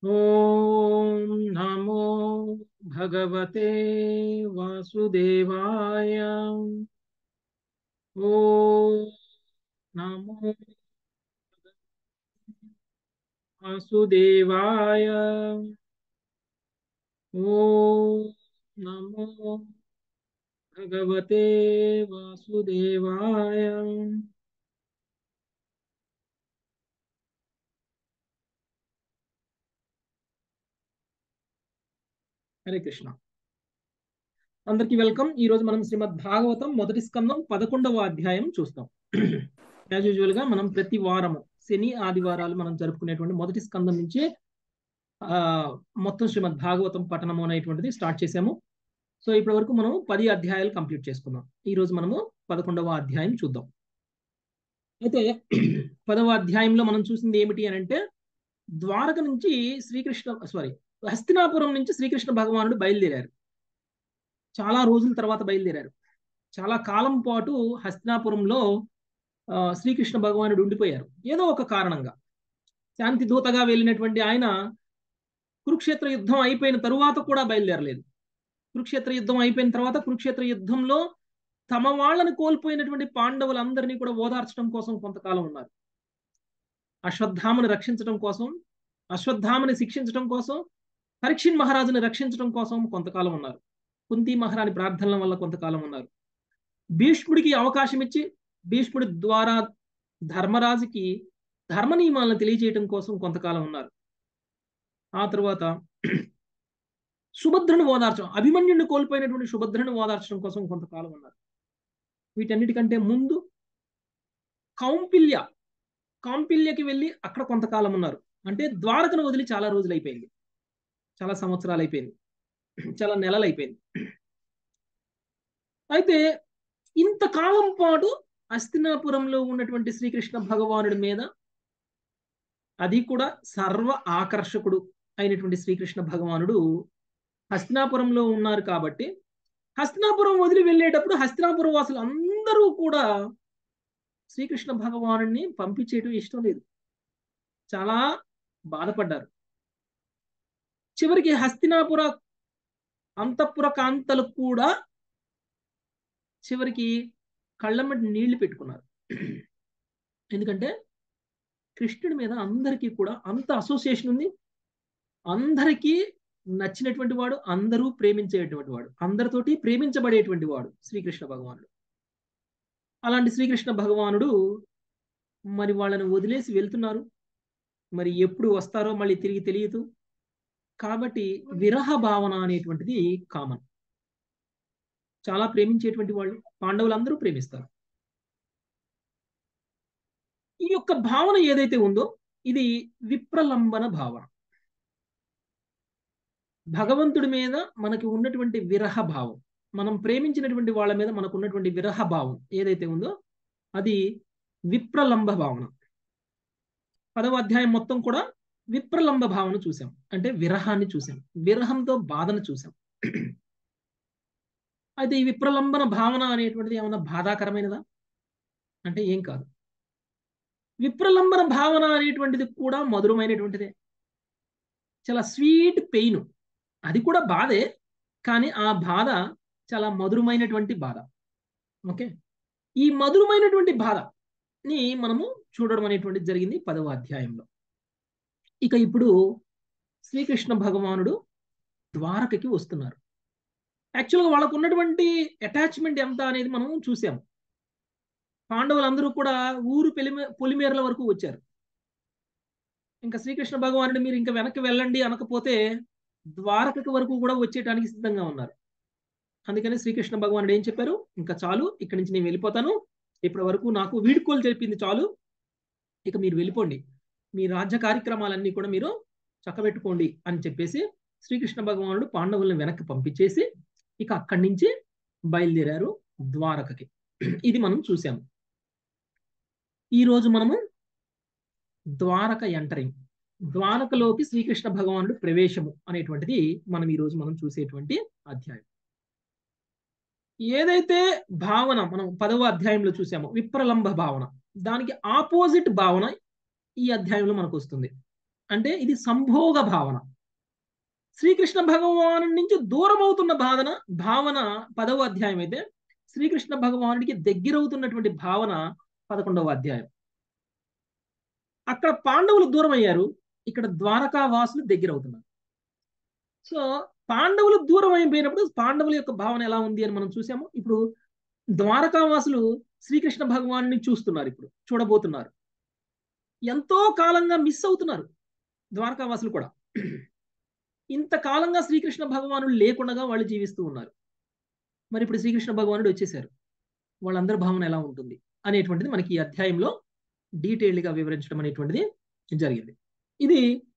ॐ नमो भगवते वासुदेवाय ॐ नमो वासुदेवाय ॐ नमो भगवते वासुदेवाय హరే కృష్ణ అందరికీ వెల్కమ్ ఈ రోజు మనం శ్రీమద్ భాగవతం మొదటి స్కందం పదకొండవ అధ్యాయం చూస్తాం యాజ్ యూజువల్ గా మనం ప్రతి వారము శని ఆదివారాలు మనం జరుపుకునేటువంటి మొదటి స్కందం నుంచి ఆ మొత్తం శ్రీమద్ భాగవతం పఠనము అనేటువంటిది స్టార్ట్ చేసాము సో ఇప్పటి వరకు మనం పది అధ్యాయాలు కంప్లీట్ చేసుకున్నాం ఈ రోజు మనము పదకొండవ అధ్యాయం చూద్దాం అయితే పదవ అధ్యాయంలో మనం చూసింది ఏమిటి అని అంటే ద్వారక నుంచి శ్రీకృష్ణ సారీ హస్తినాపురం నుంచి శ్రీకృష్ణ భగవానుడు బయలుదేరారు చాలా రోజుల తర్వాత బయలుదేరారు చాలా కాలం పాటు హస్తినాపురంలో శ్రీకృష్ణ భగవానుడు ఉండిపోయారు ఏదో ఒక కారణంగా శాంతి దూతగా వెళ్ళినటువంటి ఆయన కురుక్షేత్ర యుద్ధం అయిపోయిన తరువాత కూడా బయలుదేరలేదు కురుక్షేత్ర యుద్ధం అయిపోయిన తర్వాత కురుక్షేత్ర యుద్ధంలో తమ వాళ్ళని కోల్పోయినటువంటి పాండవులందరినీ కూడా ఓదార్చడం కోసం కొంతకాలం ఉన్నారు అశ్వత్థామని రక్షించడం కోసం అశ్వత్థామని శిక్షించడం కోసం పరీక్షిన్ మహారాజుని రక్షించడం కోసం కొంతకాలం ఉన్నారు కుంతి మహారాణి ప్రార్థనల వల్ల కొంతకాలం ఉన్నారు భీష్ముడికి అవకాశం ఇచ్చి భీష్ముడి ద్వారా ధర్మరాజుకి ధర్మ నియమాలను తెలియజేయడం కోసం కొంతకాలం ఉన్నారు ఆ తర్వాత సుభద్రను ఓదార్చడం అభిమన్యుడిని కోల్పోయినటువంటి సుభద్రను ఓదార్చడం కోసం కొంతకాలం ఉన్నారు వీటన్నిటికంటే ముందు కౌంపిల్య కాంపిల్యకి వెళ్ళి అక్కడ కొంతకాలం ఉన్నారు అంటే ద్వారకను వదిలి చాలా రోజులు అయిపోయింది చాలా సంవత్సరాలు అయిపోయింది చాలా నెలలు అయిపోయింది అయితే ఇంతకాలం పాటు అస్తినాపురంలో ఉన్నటువంటి శ్రీకృష్ణ భగవానుడి మీద అది కూడా సర్వ ఆకర్షకుడు అయినటువంటి శ్రీకృష్ణ భగవానుడు హస్తినాపురంలో ఉన్నారు కాబట్టి హస్తినాపురం వదిలి వెళ్ళేటప్పుడు హస్తినాపురం వాసులు అందరూ కూడా శ్రీకృష్ణ భగవాను పంపించేయటం ఇష్టం లేదు చాలా బాధపడ్డారు చివరికి హస్తినాపుర అంతఃపుర కాంతలు కూడా చివరికి కళ్ళమ్మటి నీళ్లు పెట్టుకున్నారు ఎందుకంటే కృష్ణుడి మీద అందరికీ కూడా అంత అసోసియేషన్ ఉంది అందరికీ నచ్చినటువంటి వాడు అందరూ ప్రేమించేటువంటి వాడు అందరితోటి ప్రేమించబడేటువంటి వాడు శ్రీకృష్ణ భగవానుడు అలాంటి శ్రీకృష్ణ భగవానుడు మరి వాళ్ళని వదిలేసి వెళ్తున్నారు మరి ఎప్పుడు వస్తారో మళ్ళీ తిరిగి తెలియదు కాబట్టి విరహ భావన అనేటువంటిది కామన్ చాలా ప్రేమించేటువంటి వాళ్ళు పాండవులందరూ ప్రేమిస్తారు ఈ యొక్క భావన ఏదైతే ఉందో ఇది విప్రలంబన భావన భగవంతుడి మీద మనకి ఉన్నటువంటి విరహ భావం మనం ప్రేమించినటువంటి వాళ్ళ మీద మనకు ఉన్నటువంటి విరహ భావం ఏదైతే ఉందో అది విప్రలంబ భావన పదవ అధ్యాయం మొత్తం కూడా విప్రలంబ భావన చూసాం అంటే విరహాన్ని చూసాం విరహంతో బాధను చూసాం అయితే ఈ విప్రలంబన భావన అనేటువంటిది ఏమన్నా బాధాకరమైనదా అంటే ఏం కాదు విప్రలంబన భావన అనేటువంటిది కూడా మధురమైనటువంటిదే చాలా స్వీట్ పెయిన్ అది కూడా బాధే కానీ ఆ బాధ చాలా మధురమైనటువంటి బాధ ఓకే ఈ మధురమైనటువంటి బాధని మనము చూడడం అనేటువంటిది జరిగింది పదవ అధ్యాయంలో ఇక ఇప్పుడు శ్రీకృష్ణ భగవానుడు ద్వారకకి వస్తున్నారు యాక్చువల్గా వాళ్ళకు ఉన్నటువంటి అటాచ్మెంట్ ఎంత అనేది మనం చూసాము పాండవులందరూ కూడా ఊరు పెలిమే పొలిమేరల వరకు వచ్చారు ఇంకా శ్రీకృష్ణ భగవానుడు మీరు ఇంకా వెనక్కి వెళ్ళండి అనకపోతే ద్వారకకి వరకు కూడా వచ్చేయడానికి సిద్ధంగా ఉన్నారు అందుకని శ్రీకృష్ణ భగవానుడు ఏం చెప్పారు ఇంకా చాలు ఇక్కడి నుంచి నేను వెళ్ళిపోతాను ఇప్పటి వరకు నాకు వీడుకోలు చెప్పింది చాలు ఇక మీరు వెళ్ళిపోండి మీ రాజ్య కార్యక్రమాలన్నీ కూడా మీరు చక్కబెట్టుకోండి అని చెప్పేసి శ్రీకృష్ణ భగవానుడు పాండవులను వెనక్కి పంపించేసి ఇక అక్కడి నుంచి బయలుదేరారు ద్వారకకి ఇది మనం చూసాము ఈరోజు మనము ద్వారక ఎంటరింగ్ ద్వారకలోకి శ్రీకృష్ణ భగవానుడు ప్రవేశము అనేటువంటిది మనం ఈరోజు మనం చూసేటువంటి అధ్యాయం ఏదైతే భావన మనం పదవ అధ్యాయంలో చూసామో విప్రలంబ భావన దానికి ఆపోజిట్ భావన ఈ అధ్యాయంలో మనకు వస్తుంది అంటే ఇది సంభోగ భావన శ్రీకృష్ణ భగవాను నుంచి దూరం అవుతున్న భావన భావన పదవ అధ్యాయం అయితే శ్రీకృష్ణ భగవానుడికి దగ్గరవుతున్నటువంటి భావన పదకొండవ అధ్యాయం అక్కడ పాండవులు దూరం అయ్యారు ఇక్కడ ద్వారకా వాసులు దగ్గర అవుతున్నారు సో పాండవులు దూరం అయిపోయినప్పుడు పాండవుల యొక్క భావన ఎలా ఉంది అని మనం చూసాము ఇప్పుడు ద్వారకావాసులు శ్రీకృష్ణ భగవాను చూస్తున్నారు ఇప్పుడు చూడబోతున్నారు ఎంతో కాలంగా మిస్ అవుతున్నారు ద్వారకావాసులు కూడా ఇంతకాలంగా శ్రీకృష్ణ భగవానుడు లేకుండా వాళ్ళు జీవిస్తూ ఉన్నారు మరి ఇప్పుడు శ్రీకృష్ణ భగవానుడు వచ్చేసారు వాళ్ళందరి భావన ఎలా ఉంటుంది అనేటువంటిది మనకి ఈ అధ్యాయంలో డీటెయిల్డ్గా వివరించడం అనేటువంటిది జరిగింది ఇది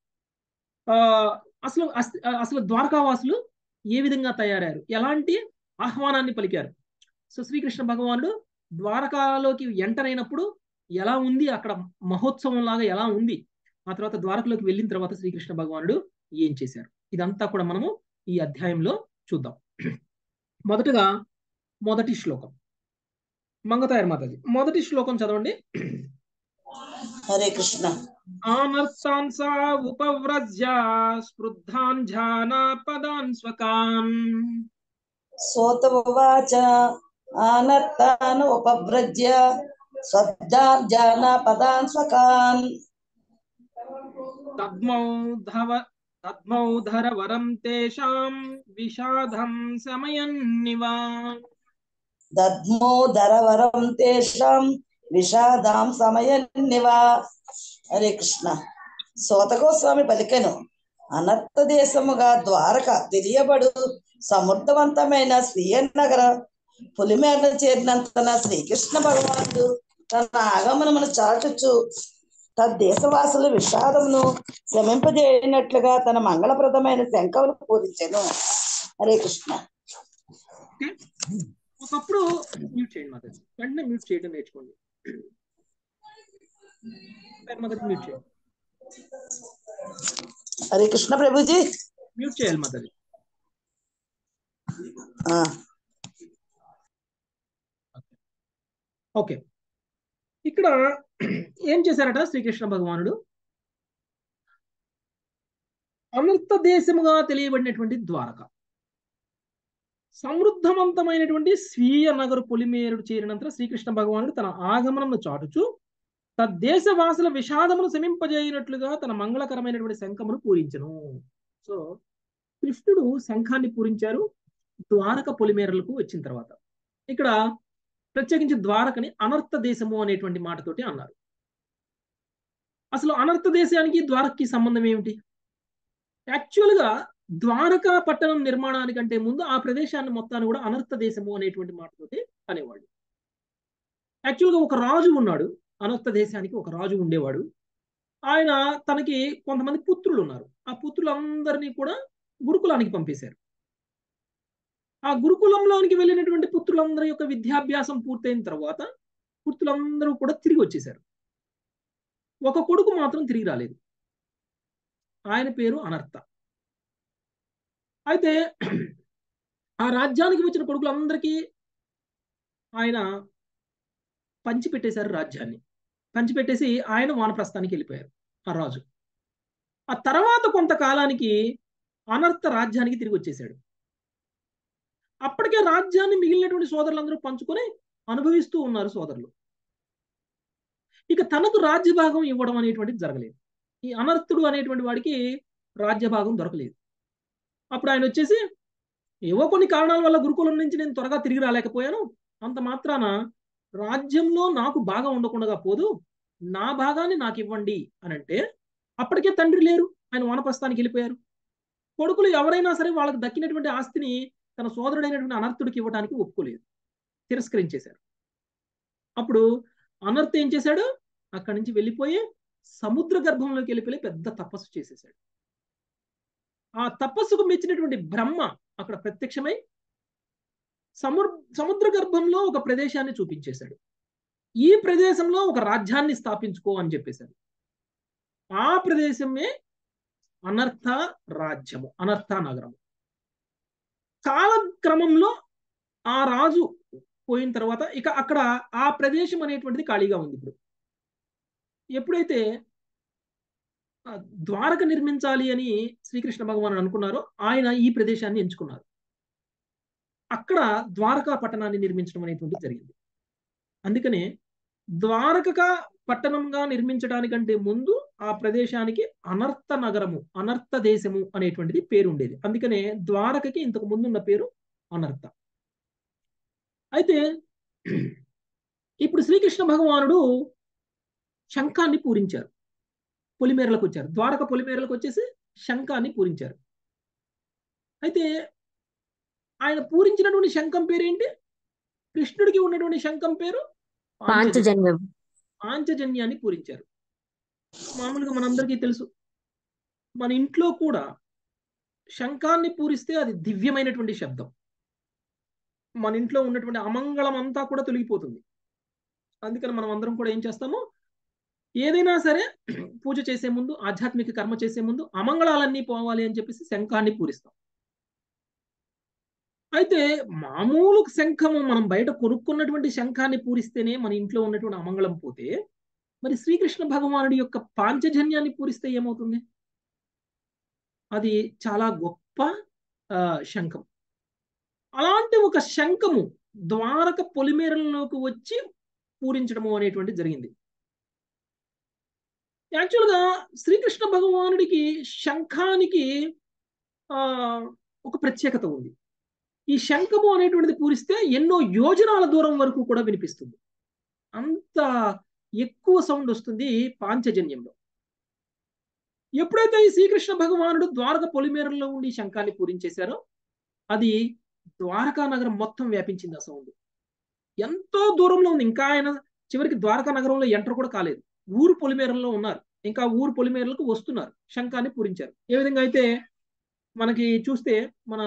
అసలు అసలు ద్వారకావాసులు ఏ విధంగా తయారయ్యారు ఎలాంటి ఆహ్వానాన్ని పలికారు సో శ్రీకృష్ణ భగవానుడు ద్వారకాలోకి ఎంటర్ అయినప్పుడు ఎలా ఉంది అక్కడ మహోత్సవం లాగా ఎలా ఉంది ఆ తర్వాత ద్వారకలోకి వెళ్ళిన తర్వాత శ్రీకృష్ణ భగవానుడు ఏం చేశారు ఇదంతా కూడా మనము ఈ అధ్యాయంలో చూద్దాం మొదటగా మొదటి శ్లోకం మంగతాయర్ మాతాజీ మొదటి శ్లోకం చదవండి హరే కృష్ణ ఆనర్తాన్ సా ఉపవ్రజ్య స్పృద్ధాన్ ఝానా పదాన్ స్వకాన్ సోత ఉవాచ ఆనర్తాన్ ఉపభ్రజ్య స్వద్ధాన్ జానా పదాన్ స్వకాన్ తద్మౌ ధవ తద్మౌ ధర వరం తేషాం విషాదం సమయన్నివా దద్మో ధరవరం తేషాం విషాదాం సమయన్నివా హరే కృష్ణ సోతగోస్వామి పలికెను అనర్థ దేశముగా ద్వారక తెలియబడు సమర్థవంతమైన స్వీయ నగర పులిమేర చేరినంతన శ్రీకృష్ణ భగవానుడు తన ఆగమనమును చాటుచు తద్దేశవాసుల విషాదమును శమింపజేయనట్లుగా తన మంగళప్రదమైన శంఖమును పూరించెను హరే కృష్ణ ఒకప్పుడు మ్యూట్ చేయండి మాతాజీ వెంటనే మ్యూట్ చేయడం నేర్చుకోండి మాతాజీ మ్యూట్ చేయండి హరే కృష్ణ ప్రభుజీ మ్యూట్ చేయాలి మాతాజీ ఆ, ఓకే ఇక్కడ ఏం చేశారట శ్రీకృష్ణ భగవానుడు అనర్థ దేశముగా తెలియబడినటువంటి ద్వారక సమృద్ధవంతమైనటువంటి స్వీయ నగరు పొలిమేరుడు చేరినంత శ్రీకృష్ణ భగవానుడు తన ఆగమనమును చాటుచు తద్దేశవాసుల విషాదమును శమింపజేయనట్లుగా తన మంగళకరమైనటువంటి శంఖమును పూరించను సో కృష్ణుడు శంఖాన్ని పూరించారు ద్వారక పొలిమేరలకు వచ్చిన తర్వాత ఇక్కడ ప్రత్యేకించి ద్వారకని అనర్థ దేశము అనేటువంటి మాటతోటి అన్నారు అసలు అనర్థ దేశానికి ద్వారకకి సంబంధం ఏమిటి యాక్చువల్గా ద్వారకా పట్టణం నిర్మాణానికంటే ముందు ఆ ప్రదేశాన్ని మొత్తాన్ని కూడా అనర్థ దేశము అనేటువంటి మాటతోటి అనేవాడు యాక్చువల్గా ఒక రాజు ఉన్నాడు అనర్థ దేశానికి ఒక రాజు ఉండేవాడు ఆయన తనకి కొంతమంది పుత్రులు ఉన్నారు ఆ పుత్రులందరినీ కూడా గురుకులానికి పంపేశారు ఆ గురుకులంలోనికి వెళ్ళినటువంటి పుత్రులందరి యొక్క విద్యాభ్యాసం పూర్తయిన తర్వాత పుత్రులందరూ కూడా తిరిగి వచ్చేశారు ఒక కొడుకు మాత్రం తిరిగి రాలేదు ఆయన పేరు అనర్థ అయితే ఆ రాజ్యానికి వచ్చిన కొడుకులందరికీ ఆయన పంచిపెట్టేశారు రాజ్యాన్ని పంచిపెట్టేసి ఆయన వానప్రస్థానికి వెళ్ళిపోయారు ఆ రాజు ఆ తర్వాత కొంతకాలానికి అనర్థ రాజ్యానికి తిరిగి వచ్చేసాడు అప్పటికే రాజ్యాన్ని మిగిలినటువంటి సోదరులందరూ పంచుకొని అనుభవిస్తూ ఉన్నారు సోదరులు ఇక తనకు రాజ్యభాగం ఇవ్వడం అనేటువంటిది జరగలేదు ఈ అనర్థుడు అనేటువంటి వాడికి రాజ్యభాగం దొరకలేదు అప్పుడు ఆయన వచ్చేసి ఏవో కొన్ని కారణాల వల్ల గురుకులం నుంచి నేను త్వరగా తిరిగి రాలేకపోయాను అంత మాత్రాన రాజ్యంలో నాకు భాగం ఉండకుండా పోదు నా భాగాన్ని నాకు ఇవ్వండి అని అంటే అప్పటికే తండ్రి లేరు ఆయన వనప్రస్థానికి వెళ్ళిపోయారు కొడుకులు ఎవరైనా సరే వాళ్ళకి దక్కినటువంటి ఆస్తిని తన సోదరుడైనటువంటి అనర్థుడికి ఇవ్వడానికి ఒప్పుకోలేదు తిరస్కరించేశారు అప్పుడు అనర్థ ఏం చేశాడు అక్కడి నుంచి వెళ్ళిపోయి సముద్ర గర్భంలోకి వెళ్ళిపోయి పెద్ద తపస్సు చేసేసాడు ఆ తపస్సుకు మెచ్చినటువంటి బ్రహ్మ అక్కడ ప్రత్యక్షమై సముద్ర సముద్ర గర్భంలో ఒక ప్రదేశాన్ని చూపించేశాడు ఈ ప్రదేశంలో ఒక రాజ్యాన్ని స్థాపించుకో అని చెప్పేశాడు ఆ ప్రదేశమే అనర్థ రాజ్యము అనర్థ నగరము కాలక్రమంలో ఆ రాజు పోయిన తర్వాత ఇక అక్కడ ఆ ప్రదేశం అనేటువంటిది ఖాళీగా ఉంది ఇప్పుడు ఎప్పుడైతే ఆ, ద్వారక నిర్మించాలి అని శ్రీకృష్ణ భగవానుడు అనుకున్నారో ఆయన ఈ ప్రదేశాన్ని ఎంచుకున్నారు అక్కడ ద్వారకా పట్టణాన్ని నిర్మించడం అనేటువంటిది జరిగింది అందుకనే ద్వారక పట్టణంగా నిర్మించడానికంటే ముందు ఆ ప్రదేశానికి అనర్థ నగరము అనర్థ దేశము అనేటువంటిది పేరు ఉండేది అందుకనే ద్వారకకి ఇంతకు ముందు ఉన్న పేరు అనర్థ అయితే ఇప్పుడు శ్రీకృష్ణ భగవానుడు శంఖాన్ని పూరించారు పొలిమేరలకు వచ్చారు ద్వారక పొలిమేరలకు వచ్చేసి శంఖాన్ని పూరించారు అయితే ఆయన పూరించినటువంటి శంఖం పేరు ఏంటి కృష్ణుడికి ఉన్నటువంటి శంఖం పేరు పాంచజన్యం పాంచజన్యాన్ని పూరించారు మామూలుగా మనందరికీ తెలుసు మన ఇంట్లో కూడా శంఖాన్ని పూరిస్తే అది దివ్యమైనటువంటి శబ్దం మన ఇంట్లో ఉన్నటువంటి అమంగళం అంతా కూడా తొలగిపోతుంది అందుకని మనం అందరం కూడా ఏం చేస్తాము ఏదైనా సరే పూజ చేసే ముందు ఆధ్యాత్మిక కర్మ చేసే ముందు అమంగళాలన్నీ పోవాలి అని చెప్పేసి శంఖాన్ని పూరిస్తాం అయితే మామూలు శంఖము మనం బయట కొనుక్కున్నటువంటి శంఖాన్ని పూరిస్తేనే మన ఇంట్లో ఉన్నటువంటి అమంగళం పోతే మరి శ్రీకృష్ణ భగవానుడి యొక్క పాంచజన్యాన్ని పూరిస్తే ఏమవుతుంది అది చాలా గొప్ప ఆ, శంఖం అలాంటి ఒక శంఖము ద్వారక పొలిమేరల్లోకి వచ్చి పూరించడము అనేటువంటి జరిగింది యాక్చువల్గా శ్రీకృష్ణ భగవానుడికి శంఖానికి ఆ ఒక ప్రత్యేకత ఉంది ఈ శంఖము అనేటువంటిది పూరిస్తే ఎన్నో యోజనాల దూరం వరకు కూడా వినిపిస్తుంది అంత ఎక్కువ సౌండ్ వస్తుంది పాంచజన్యంలో ఎప్పుడైతే ఈ శ్రీకృష్ణ భగవానుడు ద్వారక పొలిమేరల్లో ఉండి శంఖాన్ని పూరించేశారో అది ద్వారకా నగరం మొత్తం వ్యాపించింది ఆ సౌండ్ ఎంతో దూరంలో ఉంది ఇంకా ఆయన చివరికి ద్వారకా నగరంలో ఎంటర్ కూడా కాలేదు ఊరు పొలిమేరల్లో ఉన్నారు ఇంకా ఊరు పొలిమేరలకు వస్తున్నారు శంఖాన్ని పూరించారు ఏ విధంగా అయితే మనకి చూస్తే మన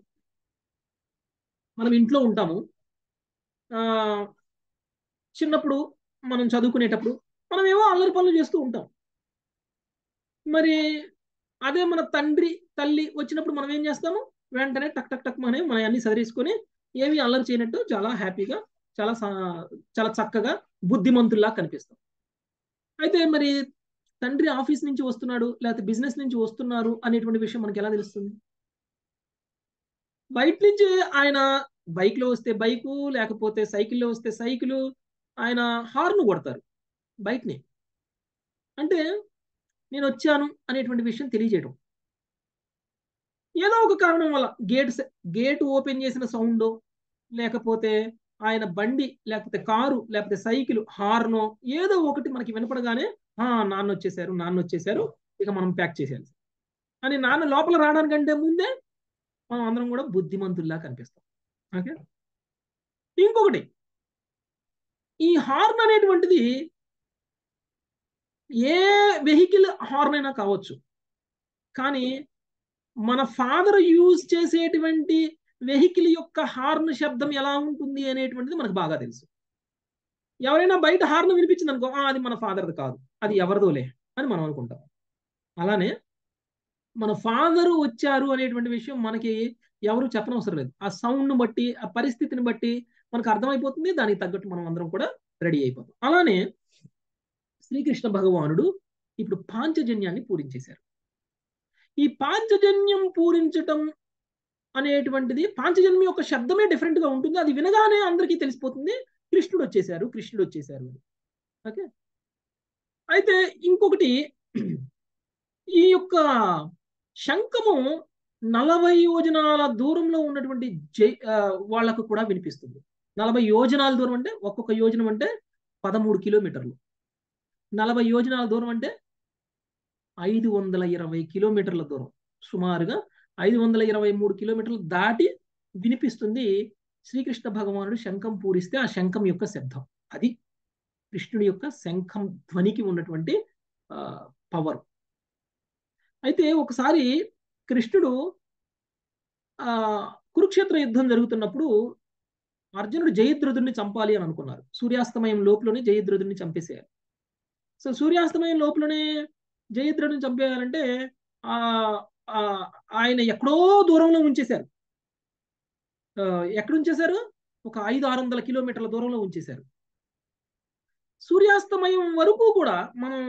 మనం ఇంట్లో ఉంటాము ఆ చిన్నప్పుడు మనం చదువుకునేటప్పుడు మనం ఏవో అల్లరి పనులు చేస్తూ ఉంటాం మరి అదే మన తండ్రి తల్లి వచ్చినప్పుడు మనం ఏం చేస్తాము వెంటనే టక్ టక్ టక్ మనం మన అన్ని సదిరేసుకొని ఏమి అల్లరి చేయనట్టు చాలా హ్యాపీగా చాలా సా- చాలా చక్కగా బుద్ధిమంతుల్లా కనిపిస్తాం అయితే మరి తండ్రి ఆఫీస్ నుంచి వస్తున్నాడు లేకపోతే బిజినెస్ నుంచి వస్తున్నారు అనేటువంటి విషయం మనకి ఎలా తెలుస్తుంది బయట నుంచి ఆయన బైక్ లో వస్తే బైకు లేకపోతే సైకిల్లో వస్తే సైకిల్ ఆయన హార్న్ కొడతారు బైక్ని అంటే నేను వచ్చాను అనేటువంటి విషయం తెలియజేయడం ఏదో ఒక కారణం వల్ల గేట్ గేట్ ఓపెన్ చేసిన సౌండ్ లేకపోతే ఆయన బండి లేకపోతే కారు లేకపోతే సైకిల్ హార్నో ఏదో ఒకటి మనకి వినపడగానే ఆ నాన్న వచ్చేసారు నాన్న వచ్చేసారు ఇక మనం ప్యాక్ చేసేయాలి అని నాన్న లోపల రావడానికంటే ముందే మనం అందరం కూడా బుద్ధిమంతుల్లా కనిపిస్తాం ఓకే ఇంకొకటి ఈ హార్న్ అనేటువంటిది ఏ వెహికల్ హార్న్ అయినా కావచ్చు కానీ మన ఫాదర్ యూజ్ చేసేటువంటి వెహికల్ యొక్క హార్న్ శబ్దం ఎలా ఉంటుంది అనేటువంటిది మనకు బాగా తెలుసు ఎవరైనా బయట హార్న్ వినిపించింది అనుకో "ఆ, అది మన ఫాదర్ది కాదు అది ఎవరిదోలే అని మనం అనుకుంటాం అలానే మన ఫాదర్ వచ్చారు అనేటువంటి విషయం మనకి ఎవరు చెప్పనవసరం లేదు ఆ సౌండ్ను బట్టి ఆ పరిస్థితిని బట్టి మనకు అర్థమైపోతుంది దానికి తగ్గట్టు మనం అందరం కూడా రెడీ అయిపోతాం అలానే శ్రీకృష్ణ భగవానుడు ఇప్పుడు పాంచజన్యాన్ని పూరించేశారు ఈ పాంచజన్యం పూరించటం అనేటువంటిది పాంచజన్యం యొక్క శబ్దమే డిఫరెంట్ గా ఉంటుంది అది వినగానే అందరికీ తెలిసిపోతుంది కృష్ణుడు వచ్చేసారు కృష్ణుడు వచ్చేసారు అని ఓకే అయితే ఇంకొకటి ఈ యొక్క శంఖము నలభై యోజనాల దూరంలో ఉన్నటువంటి జై ఆ, వాళ్ళకు కూడా వినిపిస్తుంది నలభై యోజనాల దూరం అంటే ఒక్కొక్క యోజనం అంటే పదమూడు కిలోమీటర్లు నలభై యోజనాల దూరం అంటే ఐదు వందల ఇరవై కిలోమీటర్ల దూరం సుమారుగా ఐదు వందల ఇరవై మూడు కిలోమీటర్లు దాటి వినిపిస్తుంది శ్రీకృష్ణ భగవానుడు శంఖం పూరిస్తే ఆ శంఖం యొక్క శబ్దం అది కృష్ణుడి యొక్క శంఖం ధ్వనికి ఉన్నటువంటి పవర్ అయితే ఒకసారి కృష్ణుడు ఆ కురుక్షేత్ర యుద్ధం జరుగుతున్నప్పుడు అర్జునుడు జయద్రథుడిని చంపాలి అని అనుకున్నారు సూర్యాస్తమయం లోపలనే జయద్రథుడిని చంపేసేయాలి సో సూర్యాస్తమయం లోపలనే జయద్రథుడిని చంపేయాలంటే ఆ ఆ, ఆయన ఎక్కడో దూరంలో ఉంచేశారు ఆ, ఎక్కడ ఉంచేశారు ఒక ఐదు ఆరు వందల కిలోమీటర్ల దూరంలో ఉంచేశారు సూర్యాస్తమయం వరకు కూడా మనం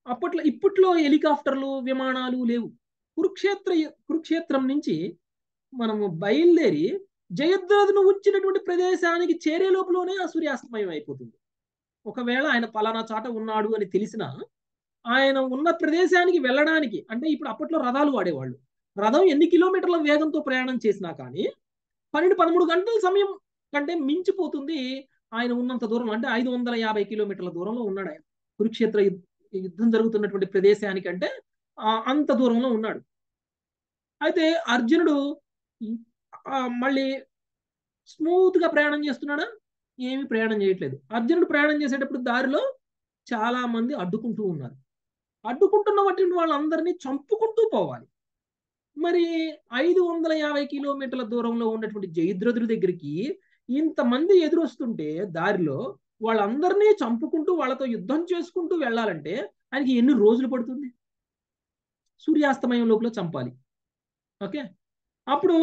అప్పట్లో ఇప్పట్లో హెలికాప్టర్లు విమానాలు లేవు కురుక్షేత్ర కురుక్షేత్రం నుంచి మనము బయలుదేరి జయద్రథును ఉంచినటువంటి ప్రదేశానికి చేరే లోపలనే ఆ సూర్యాస్తమయం అయిపోతుంది ఒకవేళ ఆయన పలానా చాట ఉన్నాడు అని తెలిసినా ఆయన ఉన్న ప్రదేశానికి వెళ్ళడానికి అంటే ఇప్పుడు అప్పట్లో రథాలు వాడేవాళ్ళు రథం ఎన్ని కిలోమీటర్ల వేగంతో ప్రయాణం చేసినా కానీ పన్నెండు పదమూడు గంటల సమయం కంటే మించిపోతుంది ఆయన ఉన్నంత దూరం అంటే ఐదు వందల యాభై కిలోమీటర్ల దూరంలో ఉన్నాడు ఆయన కురుక్షేత్ర యుద్ధం జరుగుతున్నటువంటి ప్రదేశానికంటే అంత దూరంలో ఉన్నాడు అయితే అర్జునుడు మళ్ళీ స్మూత్ గా ప్రయాణం చేస్తున్నాడా ఏమి ప్రయాణం చేయట్లేదు అర్జునుడు ప్రయాణం చేసేటప్పుడు దారిలో చాలా మంది అడ్డుకుంటూ ఉన్నారు అడ్డుకుంటున్నటువంటి వాళ్ళందరినీ చంపుకుంటూ పోవాలి మరి ఐదు వందల యాభై కిలోమీటర్ల దూరంలో ఉన్నటువంటి జయద్రథుడి దగ్గరికి ఇంతమంది ఎదురొస్తుంటే దారిలో వాళ్ళందరినీ చంపుకుంటూ వాళ్ళతో యుద్ధం చేసుకుంటూ వెళ్ళాలంటే ఆయనకి ఎన్ని రోజులు పడుతుంది సూర్యాస్తమయం లోపల చంపాలి ఓకే అప్పుడు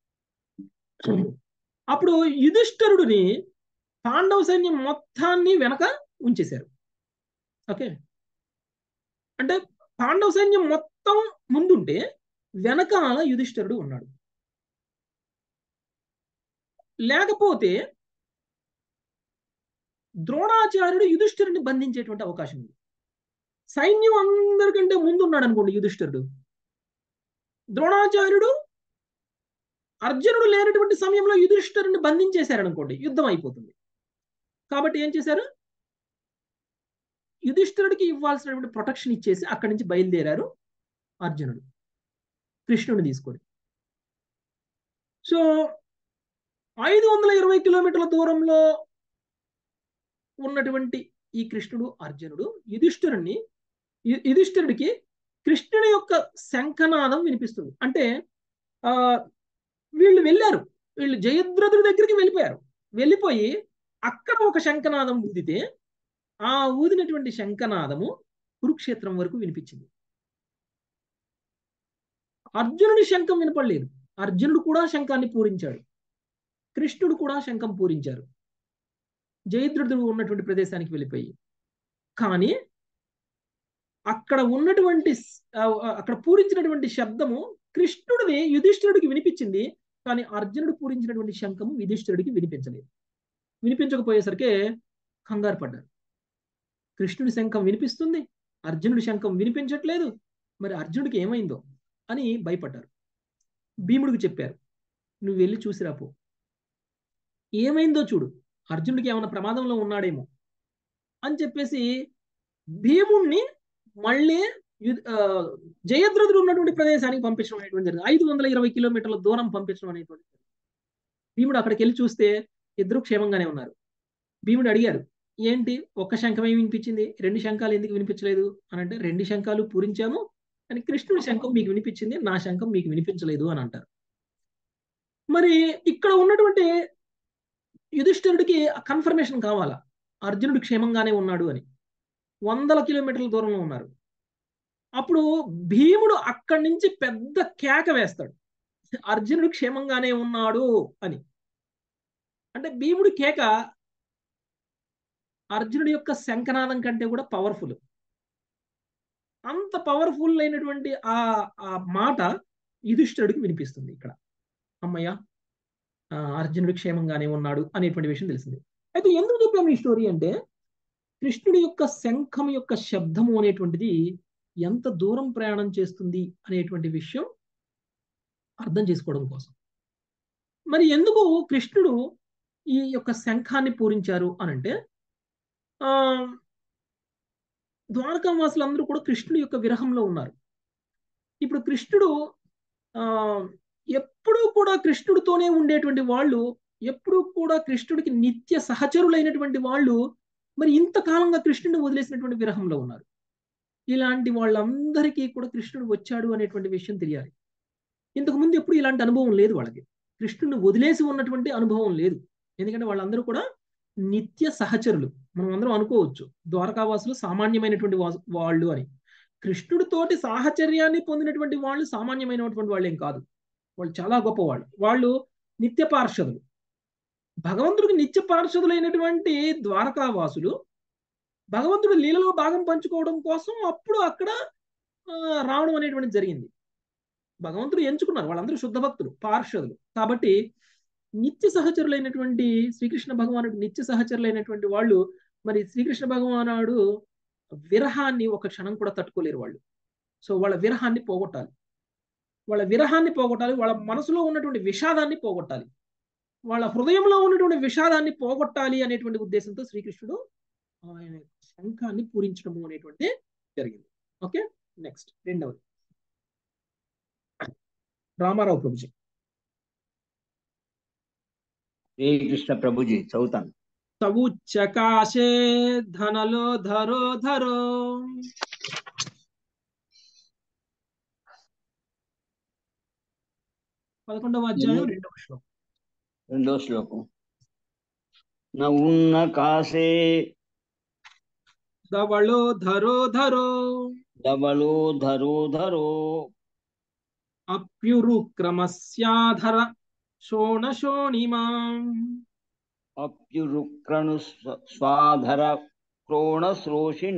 అప్పుడు యుధిష్ఠరుడిని పాండవ సైన్యం మొత్తాన్ని వెనక ఉంచేశారు ఓకే అంటే పాండవ సైన్యం మొత్తం ముందుంటే వెనకాల యుధిష్ఠరుడు ఉన్నాడు లేకపోతే ద్రోణాచార్యుడు యుధిష్ఠరుడిని బంధించేటువంటి అవకాశం ఉంది సైన్యం అందరికంటే ముందు ఉన్నాడు అనుకోండి యుధిష్ఠరుడు ద్రోణాచార్యుడు అర్జునుడు లేనటువంటి సమయంలో యుధిష్ఠరుని బంధించేశారనుకోండి యుద్ధం అయిపోతుంది కాబట్టి ఏం చేశారు యుధిష్ఠరుడికి ఇవ్వాల్సినటువంటి ప్రొటెక్షన్ ఇచ్చేసి అక్కడి నుంచి బయలుదేరారు అర్జునుడు కృష్ణుని తీసుకొని సో ఐదు వందల ఇరవై కిలోమీటర్ల దూరంలో ఉన్నటువంటి ఈ కృష్ణుడు అర్జునుడు యుధిష్ఠురుణ్ణి యుధిష్ఠిరుడికి కృష్ణుడి యొక్క శంఖనాదం వినిపిస్తుంది అంటే ఆ వీళ్ళు వెళ్ళారు వీళ్ళు జయద్రథుడి దగ్గరికి వెళ్ళిపోయారు వెళ్ళిపోయి అక్కడ ఒక శంఖనాదం ఊదితే ఆ ఊదినటువంటి శంఖనాదము కురుక్షేత్రం వరకు వినిపించింది అర్జునుడి శంఖం వినపడలేదు అర్జునుడు కూడా శంఖాన్ని పూరించాడు కృష్ణుడు కూడా శంఖం పూరించారు జయద్రథుడు ఉన్నటువంటి ప్రదేశానికి వెళ్ళిపోయి కానీ అక్కడ ఉన్నటువంటి అక్కడ పూరించినటువంటి శబ్దము కృష్ణుడిని యుధిష్ఠిరుడికి వినిపించింది కానీ అర్జునుడు పూరించినటువంటి శంఖము యుధిష్ఠిరుడికి వినిపించలేదు వినిపించకపోయేసరికి కంగారు పడ్డారు కృష్ణుడి శంఖం వినిపిస్తుంది అర్జునుడి శంఖం వినిపించట్లేదు మరి అర్జునుడికి ఏమైందో అని భయపడ్డారు భీముడికి చెప్పారు నువ్వు వెళ్ళి చూసిరాపో ఏమైందో చూడు అర్జునుడికి ఏమైనా ప్రమాదంలో ఉన్నాడేమో అని చెప్పేసి భీముణ్ణి మళ్ళీ జయద్రథుడు ఉన్నటువంటి ప్రదేశానికి పంపించడం అనేటువంటి జరిగింది ఐదు వందల ఇరవై కిలోమీటర్ల దూరం పంపించడం అనేటువంటి భీముడు అక్కడికి వెళ్ళి చూస్తే ఇద్దరు క్షేమంగానే ఉన్నారు భీముడు అడిగారు ఏంటి ఒక్క శంఖం ఏమి వినిపించింది రెండు శంఖాలు ఎందుకు వినిపించలేదు అని అంటే రెండు శంఖాలు పూరించాము కానీ కృష్ణుడి శంఖం మీకు వినిపించింది నా శంఖం మీకు వినిపించలేదు అని అంటారు మరి ఇక్కడ ఉన్నటువంటి యుధిష్ఠిరుడికి కన్ఫర్మేషన్ కావాలా అర్జునుడు క్షేమంగానే ఉన్నాడు అని వందల కిలోమీటర్ల దూరంలో ఉన్నారు అప్పుడు భీముడు అక్కడి నుంచి పెద్ద కేక వేస్తాడు అర్జునుడు క్షేమంగానే ఉన్నాడు అని అంటే భీముడి కేక అర్జునుడి యొక్క శంఖనాదం కంటే కూడా పవర్ఫుల్ అంత పవర్ఫుల్ అయినటువంటి ఆ ఆ మాట యుధిష్ఠుడికి వినిపిస్తుంది ఇక్కడ అమ్మయ్య అర్జునుడు క్షేమంగానే ఉన్నాడు అనేటువంటి విషయం తెలిసింది అయితే ఎందుకు చెప్పాము ఈ స్టోరీ అంటే కృష్ణుడి యొక్క శంఖం యొక్క శబ్దము అనేటువంటిది ఎంత దూరం ప్రయాణం చేస్తుంది అనేటువంటి విషయం అర్థం చేసుకోవడం కోసం మరి ఎందుకు కృష్ణుడు ఈ యొక్క శంఖాన్ని పూరించారు అనంటే ఆ ద్వారకావాసులందరూ కూడా కృష్ణుడి యొక్క విరహంలో ఉన్నారు ఇప్పుడు కృష్ణుడు ఆ ఎప్పుడూ కూడా కృష్ణుడితోనే ఉండేటువంటి వాళ్ళు ఎప్పుడూ కూడా కృష్ణుడికి నిత్య సహచరులైనటువంటి వాళ్ళు మరి ఇంతకాలంగా కృష్ణుడిని వదిలేసినటువంటి విరహంలో ఉన్నారు ఇలాంటి వాళ్ళందరికీ కూడా కృష్ణుడు వచ్చాడు అనేటువంటి విషయం తెలియాలి ఇంతకు ముందు ఎప్పుడు ఇలాంటి అనుభవం లేదు వాళ్ళకి కృష్ణుడిని వదిలేసి ఉన్నటువంటి అనుభవం లేదు ఎందుకంటే వాళ్ళందరూ కూడా నిత్య సహచరులు మనం అందరం అనుకోవచ్చు ద్వారకావాసులు సామాన్యమైనటువంటి వాళ్ళు అని కృష్ణుడితోటి సాహచర్యాన్ని పొందినటువంటి వాళ్ళు సామాన్యమైనటువంటి వాళ్ళు ఏం కాదు వాళ్ళు చాలా గొప్పవాళ్ళు వాళ్ళు నిత్య పార్షదులు భగవంతుడికి నిత్య పార్షదులైనటువంటి ద్వారకావాసులు భగవంతుడు లీలలో భాగం పంచుకోవడం కోసం అప్పుడు అక్కడ ఆ, రావడం అనేటువంటిది జరిగింది భగవంతుడు ఎంచుకున్నారు వాళ్ళందరూ శుద్ధ భక్తులు పార్షదులు కాబట్టి నిత్య సహచరులైనటువంటి శ్రీకృష్ణ భగవానుడు నిత్య సహచరులైనటువంటి వాళ్ళు మరి శ్రీకృష్ణ భగవానుడు విరహాన్ని ఒక క్షణం కూడా తట్టుకోలేరు వాళ్ళు సో వాళ్ళ విరహాన్ని పోగొట్టాలి వాళ్ళ విరహాన్ని పోగొట్టాలి వాళ్ళ మనసులో ఉన్నటువంటి విషాదాన్ని పోగొట్టాలి వాళ్ళ హృదయంలో ఉన్నటువంటి విషాదాన్ని పోగొట్టాలి అనేటువంటి ఉద్దేశంతో శ్రీకృష్ణుడు ఆయన శంఖాన్ని పూరించడము అనేటువంటి జరిగింది ఓకే నెక్స్ట్ రెండవది రామారావు ప్రభుజీ శ్రీకృష్ణ ప్రభుజీ చదువుతాను తవుచ్చకాశే ధనలో ధరో ధరో పదకొండవ అధ్యాయం రెండవ శ్లోకం రెండో శ్లోకం న ఉన్న కాసే ధవళో ధరో ధరో ధవలో ధరో ధరో అప్యురుక్రమస్యాధర శోణశోణిమాం అప్యురుక్రణు స్వ- స్వాధర క్రోణశ్రోషిణ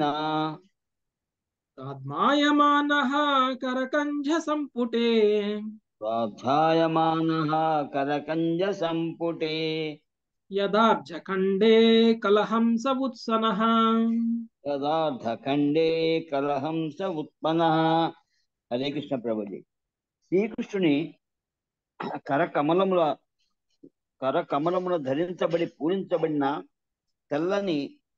తద్మాయమానః కరకంజ సంపుటే స్వాధ్యాయమానః కరకంజ సంపుటే యదార్జఖండే కలహంస ఉత్సనః యదార్థఖండే కలహంస ఉత్పన్న హరే కృష్ణ ప్రభుజీ శ్రీకృష్ణుని కరకమలముల కరకమలమున ధరించబడి పూరించబడిన తెల్లని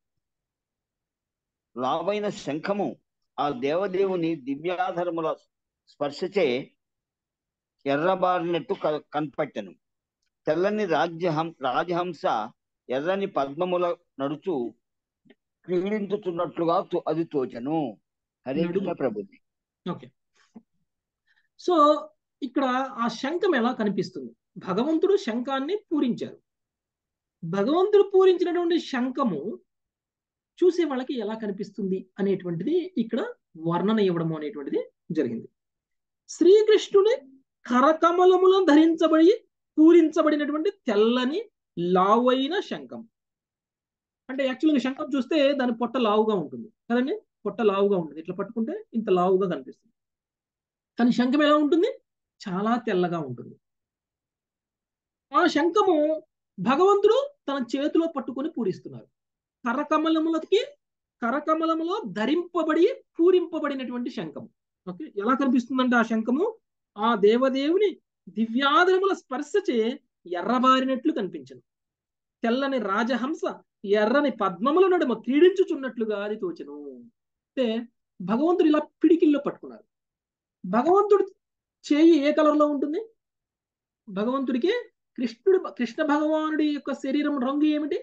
లావైన శంఖము ఆ దేవదేవుని దివ్యాధరముల స్పర్శచే ఎర్రబారినట్టు క- కనపట్టెను తెల్లని రాజ్యహం రాజహంస ఎర్రని పద్మముల నడుచు క్రీడించుతున్నట్లుగా తో- అది తోచను హరే కృష్ణ ప్రభుజీ ఓకే సో ఇక్కడ ఆ శంఖం ఎలా కనిపిస్తుంది భగవంతుడు శంఖాన్ని పూరించారు భగవంతుడు పూరించినటువంటి శంఖము చూసే వాళ్ళకి ఎలా కనిపిస్తుంది అనేటువంటిది ఇక్కడ వర్ణన ఇవ్వడం అనేటువంటిది జరిగింది శ్రీకృష్ణుని కరకమలములను ధరించబడి పూరించబడినటువంటి తెల్లని లావైన శంఖం అంటే యాక్చువల్గా శంఖం చూస్తే దాని పొట్ట లావుగా ఉంటుంది కదండి పొట్ట లావుగా ఉంటుంది ఇట్లా పట్టుకుంటే ఇంత లావుగా కనిపిస్తుంది కానీ శంఖం ఎలా ఉంటుంది చాలా తెల్లగా ఉంటుంది ఆ శంఖము భగవంతుడు తన చేతిలో పట్టుకొని పూరిస్తున్నారు కరకమలములకి కరకమలములో ధరింపబడి పూరింపబడినటువంటి శంఖం ఓకే ఎలా కనిపిస్తుందంటే ఆ శంఖము ఆ దేవదేవుని దివ్యాధరముల స్పర్శచే ఎర్రబారినట్లు కనిపించను తెల్లని రాజహంస ఎర్రని పద్మముల నడుమ క్రీడించుచున్నట్లుగా అది తోచెను అంటే భగవంతుడు ఇలా పిడికిల్లో పట్టుకున్నారు భగవంతుడు చేయి ఏ కలర్ లో ఉంటుంది భగవంతుడికి కృష్ణుడు కృష్ణ భగవానుడి యొక్క శరీరం రంగు ఏమిటి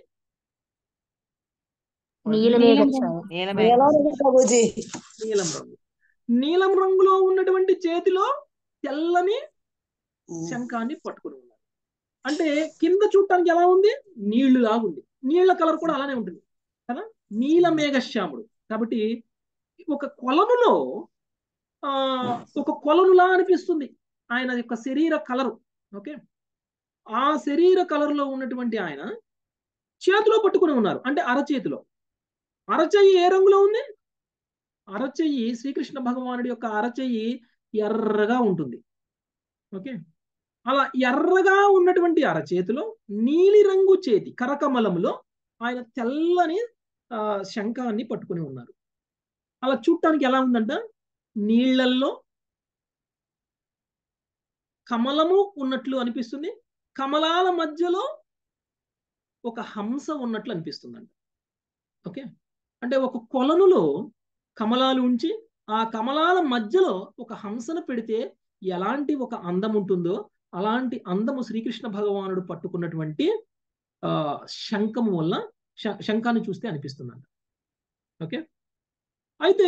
ప్రభుజీ నీలం రంగు నీలం రంగులో ఉన్నటువంటి చేతిలో తెల్లని శంఖాన్ని పట్టుకుని ఉన్నారు అంటే కింద చూడటానికి ఎలా ఉంది నీళ్లు లాగుంది నీళ్ల కలర్ కూడా అలానే ఉంటుంది కదా నీల మేఘశ్యాముడు కాబట్టి ఒక కొలనులో ఆ ఒక కొలనులా అనిపిస్తుంది ఆయన యొక్క శరీర కలరు ఓకే ఆ శరీర కలర్లో ఉన్నటువంటి ఆయన చేతిలో పట్టుకుని ఉన్నారు అంటే అరచేతిలో అరచెయ్యి ఏ రంగులో ఉంది అరచెయ్యి శ్రీకృష్ణ భగవానుడి యొక్క అరచెయ్యి ఎర్రగా ఉంటుంది ఓకే అలా ఎర్రగా ఉన్నటువంటి అరచేతిలో నీలి రంగు చేతి కరకమలంలో ఆయన తెల్లని ఆ, శంఖాన్ని పట్టుకుని ఉన్నారు అలా చూడటానికి ఎలా ఉందంట నీళ్లల్లో కమలము ఉన్నట్లు అనిపిస్తుంది కమలాల మధ్యలో ఒక హంస ఉన్నట్లు అనిపిస్తుందంట ఓకే అంటే ఒక కొలనులో కమలాలు ఉంచి ఆ కమలాల మధ్యలో ఒక హంసను పెడితే ఎలాంటి ఒక అందం ఉంటుందో అలాంటి అందము శ్రీకృష్ణ భగవానుడు పట్టుకున్నటువంటి ఆ శంఖము వల్ల శ- శంఖాన్ని చూస్తే అనిపిస్తుందంట ఓకే అయితే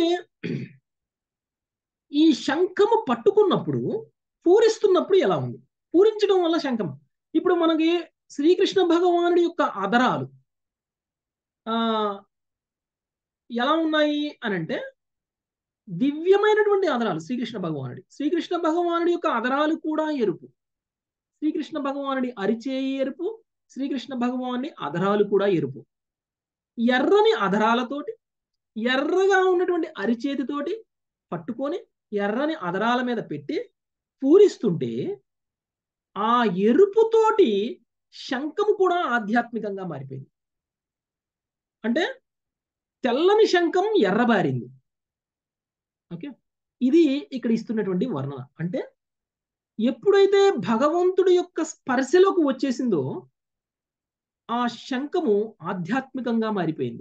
ఈ శంఖము పట్టుకున్నప్పుడు పూరిస్తున్నప్పుడు ఎలా ఉంది పూరించడం వల్ల శంఖం ఇప్పుడు మనకి శ్రీకృష్ణ భగవానుడి యొక్క అదరాలు ఆ ఎలా ఉన్నాయి అని అంటే దివ్యమైనటువంటి అదరాలు శ్రీకృష్ణ భగవానుడి శ్రీకృష్ణ భగవానుడి యొక్క అదరాలు కూడా ఎరుపు శ్రీకృష్ణ భగవానుడి అరిచేయి ఎరుపు శ్రీకృష్ణ భగవానుడి అదరాలు కూడా ఎరుపు ఎర్రని అధరాలతోటి ఎర్రగా ఉన్నటువంటి అరిచేతితోటి పట్టుకొని ఎర్రని అదరాల మీద పెట్టి పూరిస్తుంటే ఆ ఎరుపుతోటి శంఖము కూడా ఆధ్యాత్మికంగా మారిపోయింది అంటే తెల్లని శంఖం ఎర్రబారింది ఓకే ఇది ఇక్కడ ఇస్తున్నటువంటి వర్ణన అంటే ఎప్పుడైతే భగవంతుడి యొక్క స్పర్శలోకి వచ్చేసిందో ఆ శంఖము ఆధ్యాత్మికంగా మారిపోయింది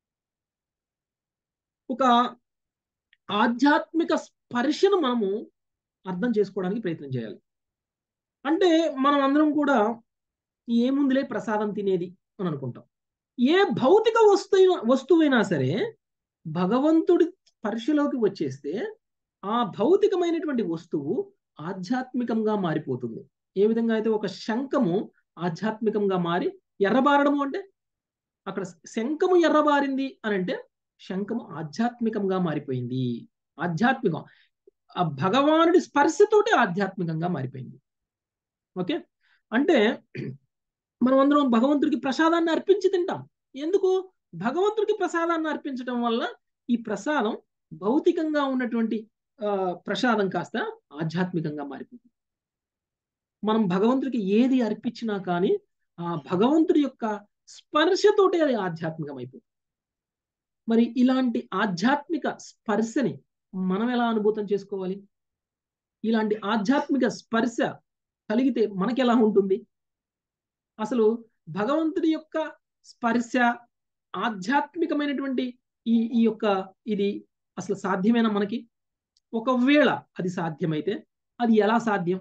ఒక ఆధ్యాత్మిక స్పర్శను మనము అర్థం చేసుకోవడానికి ప్రయత్నం చేయాలి అంటే మనం అందరం కూడా ఏముందిలే ప్రసాదం తినేది అని అనుకుంటాం ఏ భౌతిక వస్తువు వస్తువైనా సరే భగవంతుడి స్పర్శలోకి వచ్చేస్తే ఆ భౌతికమైనటువంటి వస్తువు ఆధ్యాత్మికంగా మారిపోతుంది ఏ విధంగా అయితే ఒక శంఖము ఆధ్యాత్మికంగా మారి ఎర్రబారడము అంటే అక్కడ శంఖము ఎర్రబారింది అని అంటే శంఖము ఆధ్యాత్మికంగా మారిపోయింది ఆధ్యాత్మికం ఆ భగవానుడి స్పర్శతోటి ఆధ్యాత్మికంగా మారిపోయింది ఓకే అంటే మనం అందరం భగవంతుడికి ప్రసాదాన్ని అర్పించి తింటాం ఎందుకు భగవంతుడికి ప్రసాదాన్ని అర్పించడం వల్ల ఈ ప్రసాదం భౌతికంగా ఉన్నటువంటి ప్రసాదం కాస్త ఆధ్యాత్మికంగా మారిపోతుంది మనం భగవంతుడికి ఏది అర్పించినా కానీ ఆ భగవంతుడి యొక్క స్పర్శతోటే అది ఆధ్యాత్మికం అయిపోతుంది మరి ఇలాంటి ఆధ్యాత్మిక స్పర్శని మనం ఎలా అనుభూతం చేసుకోవాలి ఇలాంటి ఆధ్యాత్మిక స్పర్శ కలిగితే మనకి ఎలా ఉంటుంది అసలు భగవంతుడి యొక్క స్పర్శ ఆధ్యాత్మికమైనటువంటి ఈ ఈ యొక్క ఇది అసలు సాధ్యమేనా మనకి ఒకవేళ అది సాధ్యమైతే అది ఎలా సాధ్యం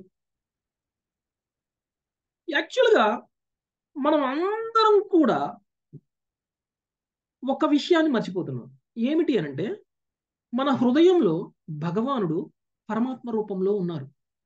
యాక్చువల్గా మనం అందరం కూడా ఒక విషయాన్ని మర్చిపోతున్నాం ఏమిటి అనంటే మన హృదయంలో భగవానుడు పరమాత్మ రూపంలో ఉన్నారు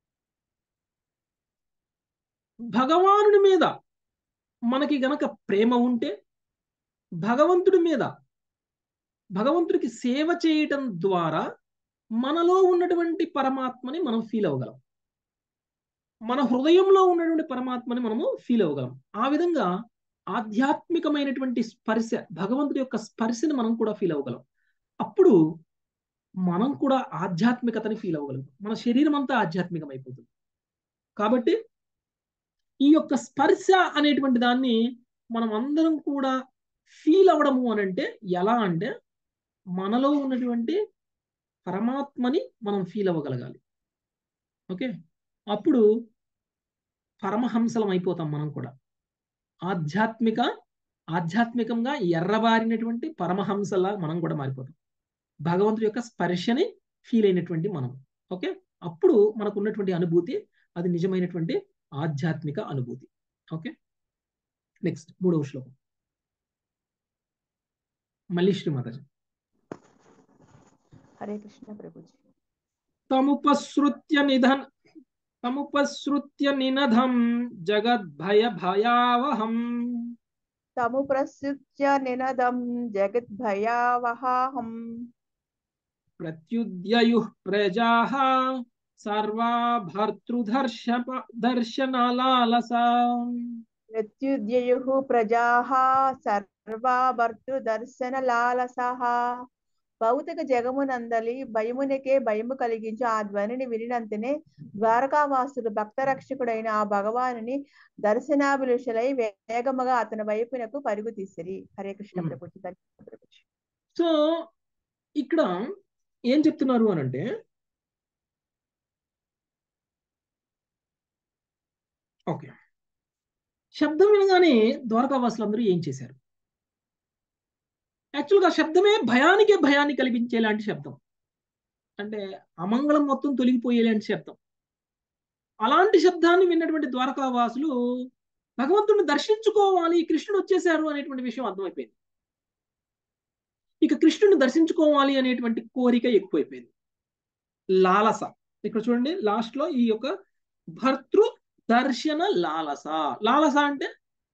భగవానుడి మీద మనకి గనక ప్రేమ ఉంటే భగవంతుడి మీద భగవంతుడికి సేవ చేయటం ద్వారా మనలో ఉన్నటువంటి పరమాత్మని మనం ఫీల్ అవ్వగలం మన హృదయంలో ఉన్నటువంటి పరమాత్మని మనము ఫీల్ అవ్వగలం ఆ విధంగా ఆధ్యాత్మికమైనటువంటి స్పర్శ భగవంతుడి యొక్క స్పర్శని మనం కూడా ఫీల్ అవ్వగలం అప్పుడు మనం కూడా ఆధ్యాత్మికతని ఫీల్ అవ్వగలం మన శరీరం అంతా ఆధ్యాత్మికం అయిపోతుంది కాబట్టి ఈ యొక్క స్పర్శ అనేటువంటి దాన్ని మనం అందరం కూడా ఫీల్ అవ్వడము అని అంటే ఎలా అంటే మనలో ఉన్నటువంటి పరమాత్మని మనం ఫీల్ అవ్వగలగాలి ఓకే అప్పుడు పరమహంసలం అయిపోతాం మనం కూడా ఆధ్యాత్మిక ఆధ్యాత్మికంగా ఎర్రబారినటువంటి పరమహంసలా మనం కూడా మారిపోతాం భగవంతుడి యొక్క స్పర్శని ఫీల్ అయినటువంటి మనం ఓకే అప్పుడు మనకు ఉన్నటువంటి అనుభూతి అది నిజమైనటువంటి ఆధ్యాత్మిక అనుభూతి ఓకే నెక్స్ట్ మూడవ శ్లోకం మళ్ళీ శ్రీమాతాజీ హరే కృష్ణ ప్రభుజీ తముపసృత్య నిధన్ తముపసృత్య నినధం జగద్భయ భయావహం తము ప్రసృత్య నినదం జగద్భయావహాహం ప్రత్యుద్యయు ప్రజా సర్వా భర్తృదర్శ దర్శనాలాలసా ప్రత్యుద్యయు ప్రజాః సర్వా భర్తృదర్శన లాలసః భౌతిక జగమునందలి భయమునికే భయము కలిగించి ఆ ధ్వనిని వినినంతనే ద్వారకావాసులు భక్త రక్షకుడైన ఆ భగవానుని దర్శనాభిలుషులై వేగముగా అతని వైపునకు పరుగు తీసిరి హరే కృష్ణ Hmm. ప్రభుజీ ధన్యవాదాలు ప్రభుజీ సో ఇక్కడ ఏం చెప్తున్నారు అని అంటే ఓకే శబ్దం వినగానే ద్వారకావాసులందరూ ఏం చేశారు యాక్చువల్గా శబ్దమే భయానికే భయాన్ని కలిగించేలాంటి శబ్దం అంటే అమంగళం మొత్తం తొలగిపోయేలాంటి శబ్దం అలాంటి శబ్దాన్ని విన్నటువంటి ద్వారకావాసులు భగవంతుడిని దర్శించుకోవాలి కృష్ణుడు వచ్చేసారు అనేటువంటి విషయం అర్థమైపోయింది ఇక కృష్ణుని దర్శించుకోవాలి అనేటువంటి కోరిక ఎక్కువైపోయింది లాలస ఇక్కడ చూడండి లాస్ట్ లో ఈ యొక్క భర్తృ దర్శన లాలస లాలస అంటే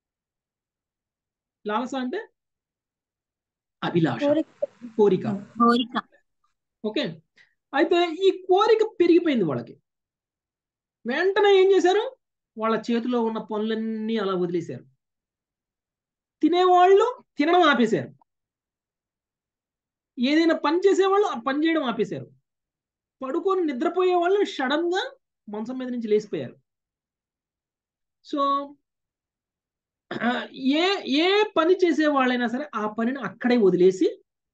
లాలస అంటే అభిలాష కోరిక కోరిక ఓకే అయితే ఈ కోరిక పెరిగిపోయింది వాళ్ళకి వెంటనే ఏం చేశారు వాళ్ళ చేతిలో ఉన్న పనులన్నీ అలా వదిలేశారు తినేవాళ్ళు తినడం ఆపేశారు ఏదైనా పని చేసేవాళ్ళు ఆ పని చేయడం ఆపేశారు పడుకొని నిద్రపోయే వాళ్ళు సడన్ గా మంచం మీద నుంచి లేచిపోయారు సో ఏ ఏ పని చేసే వాళ్ళైనా సరే ఆ పనిని అక్కడే వదిలేసి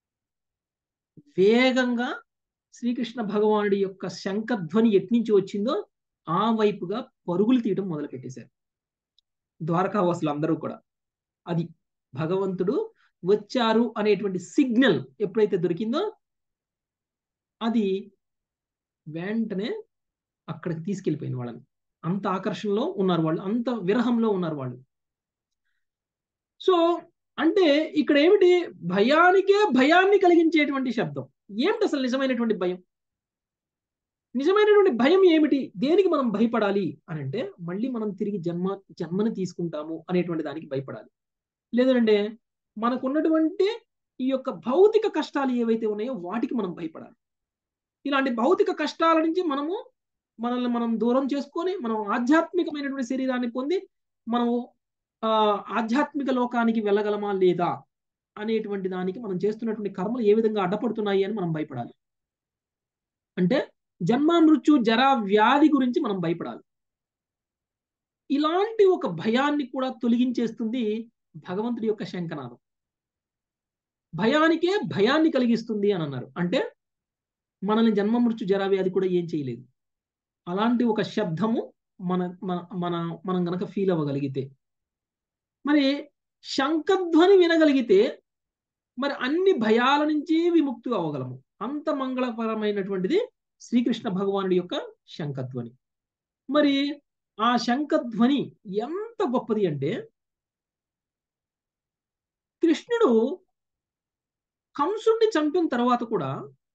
వేగంగా శ్రీకృష్ణ భగవానుడి యొక్క శంఖధ్వని ఎట్నుంచి వచ్చిందో ఆ వైపుగా పరుగులు తీయడం మొదలు పెట్టేశారు ద్వారకావాసులు అందరూ కూడా అది భగవంతుడు వచ్చారు అనేటువంటి సిగ్నల్ ఎప్పుడైతే దొరికిందో అది వెంటనే అక్కడికి తీసుకెళ్ళిపోయింది వాళ్ళని అంత ఆకర్షణలో ఉన్నారు వాళ్ళు అంత విరహంలో ఉన్నారు వాళ్ళు సో అంటే ఇక్కడ ఏమిటి భయానికే భయాన్ని కలిగించేటువంటి శబ్దం ఏమిటి అసలు నిజమైనటువంటి భయం నిజమైనటువంటి భయం ఏమిటి దేనికి మనం భయపడాలి అని అంటే మళ్ళీ మనం తిరిగి జన్మ జన్మని తీసుకుంటాము అనేటువంటి దానికి భయపడాలి లేదంటే మనకున్నటువంటి ఈ యొక్క భౌతిక కష్టాలు ఏవైతే ఉన్నాయో వాటికి మనం భయపడాలి ఇలాంటి భౌతిక కష్టాల నుంచి మనము మనల్ని మనం దూరం చేసుకొని మనం ఆధ్యాత్మికమైనటువంటి శరీరాన్ని పొంది మనము ఆ ఆధ్యాత్మిక లోకానికి వెళ్ళగలమా లేదా అనేటువంటి దానికి మనం చేస్తున్నటువంటి కర్మలు ఏ విధంగా అడ్డపడుతున్నాయి అని మనం భయపడాలి అంటే జన్మ మృత్యు జర వ్యాధి గురించి మనం భయపడాలి ఇలాంటి ఒక భయాన్ని కూడా తొలగించేస్తుంది భగవంతుడి యొక్క శంఖనాదం భయానికే భయాన్ని కలిగిస్తుంది అని అన్నారు అంటే మనల్ని జన్మ మృత్యు జర వ్యాధి కూడా ఏం చేయలేదు అలాంటి ఒక శబ్దము మన మన మనం గనక ఫీల్ అవ్వగలిగితే మరి శంఖధ్వని వినగలిగితే మరి అన్ని భయాల నుంచి విముక్తి అవ్వగలము అంత మంగళపరమైనటువంటిది శ్రీకృష్ణ భగవానుడి యొక్క శంఖధ్వని మరి ఆ శంఖధ్వని ఎంత గొప్పది అంటే కృష్ణుడు కంసుడిని చంపిన తర్వాత కూడా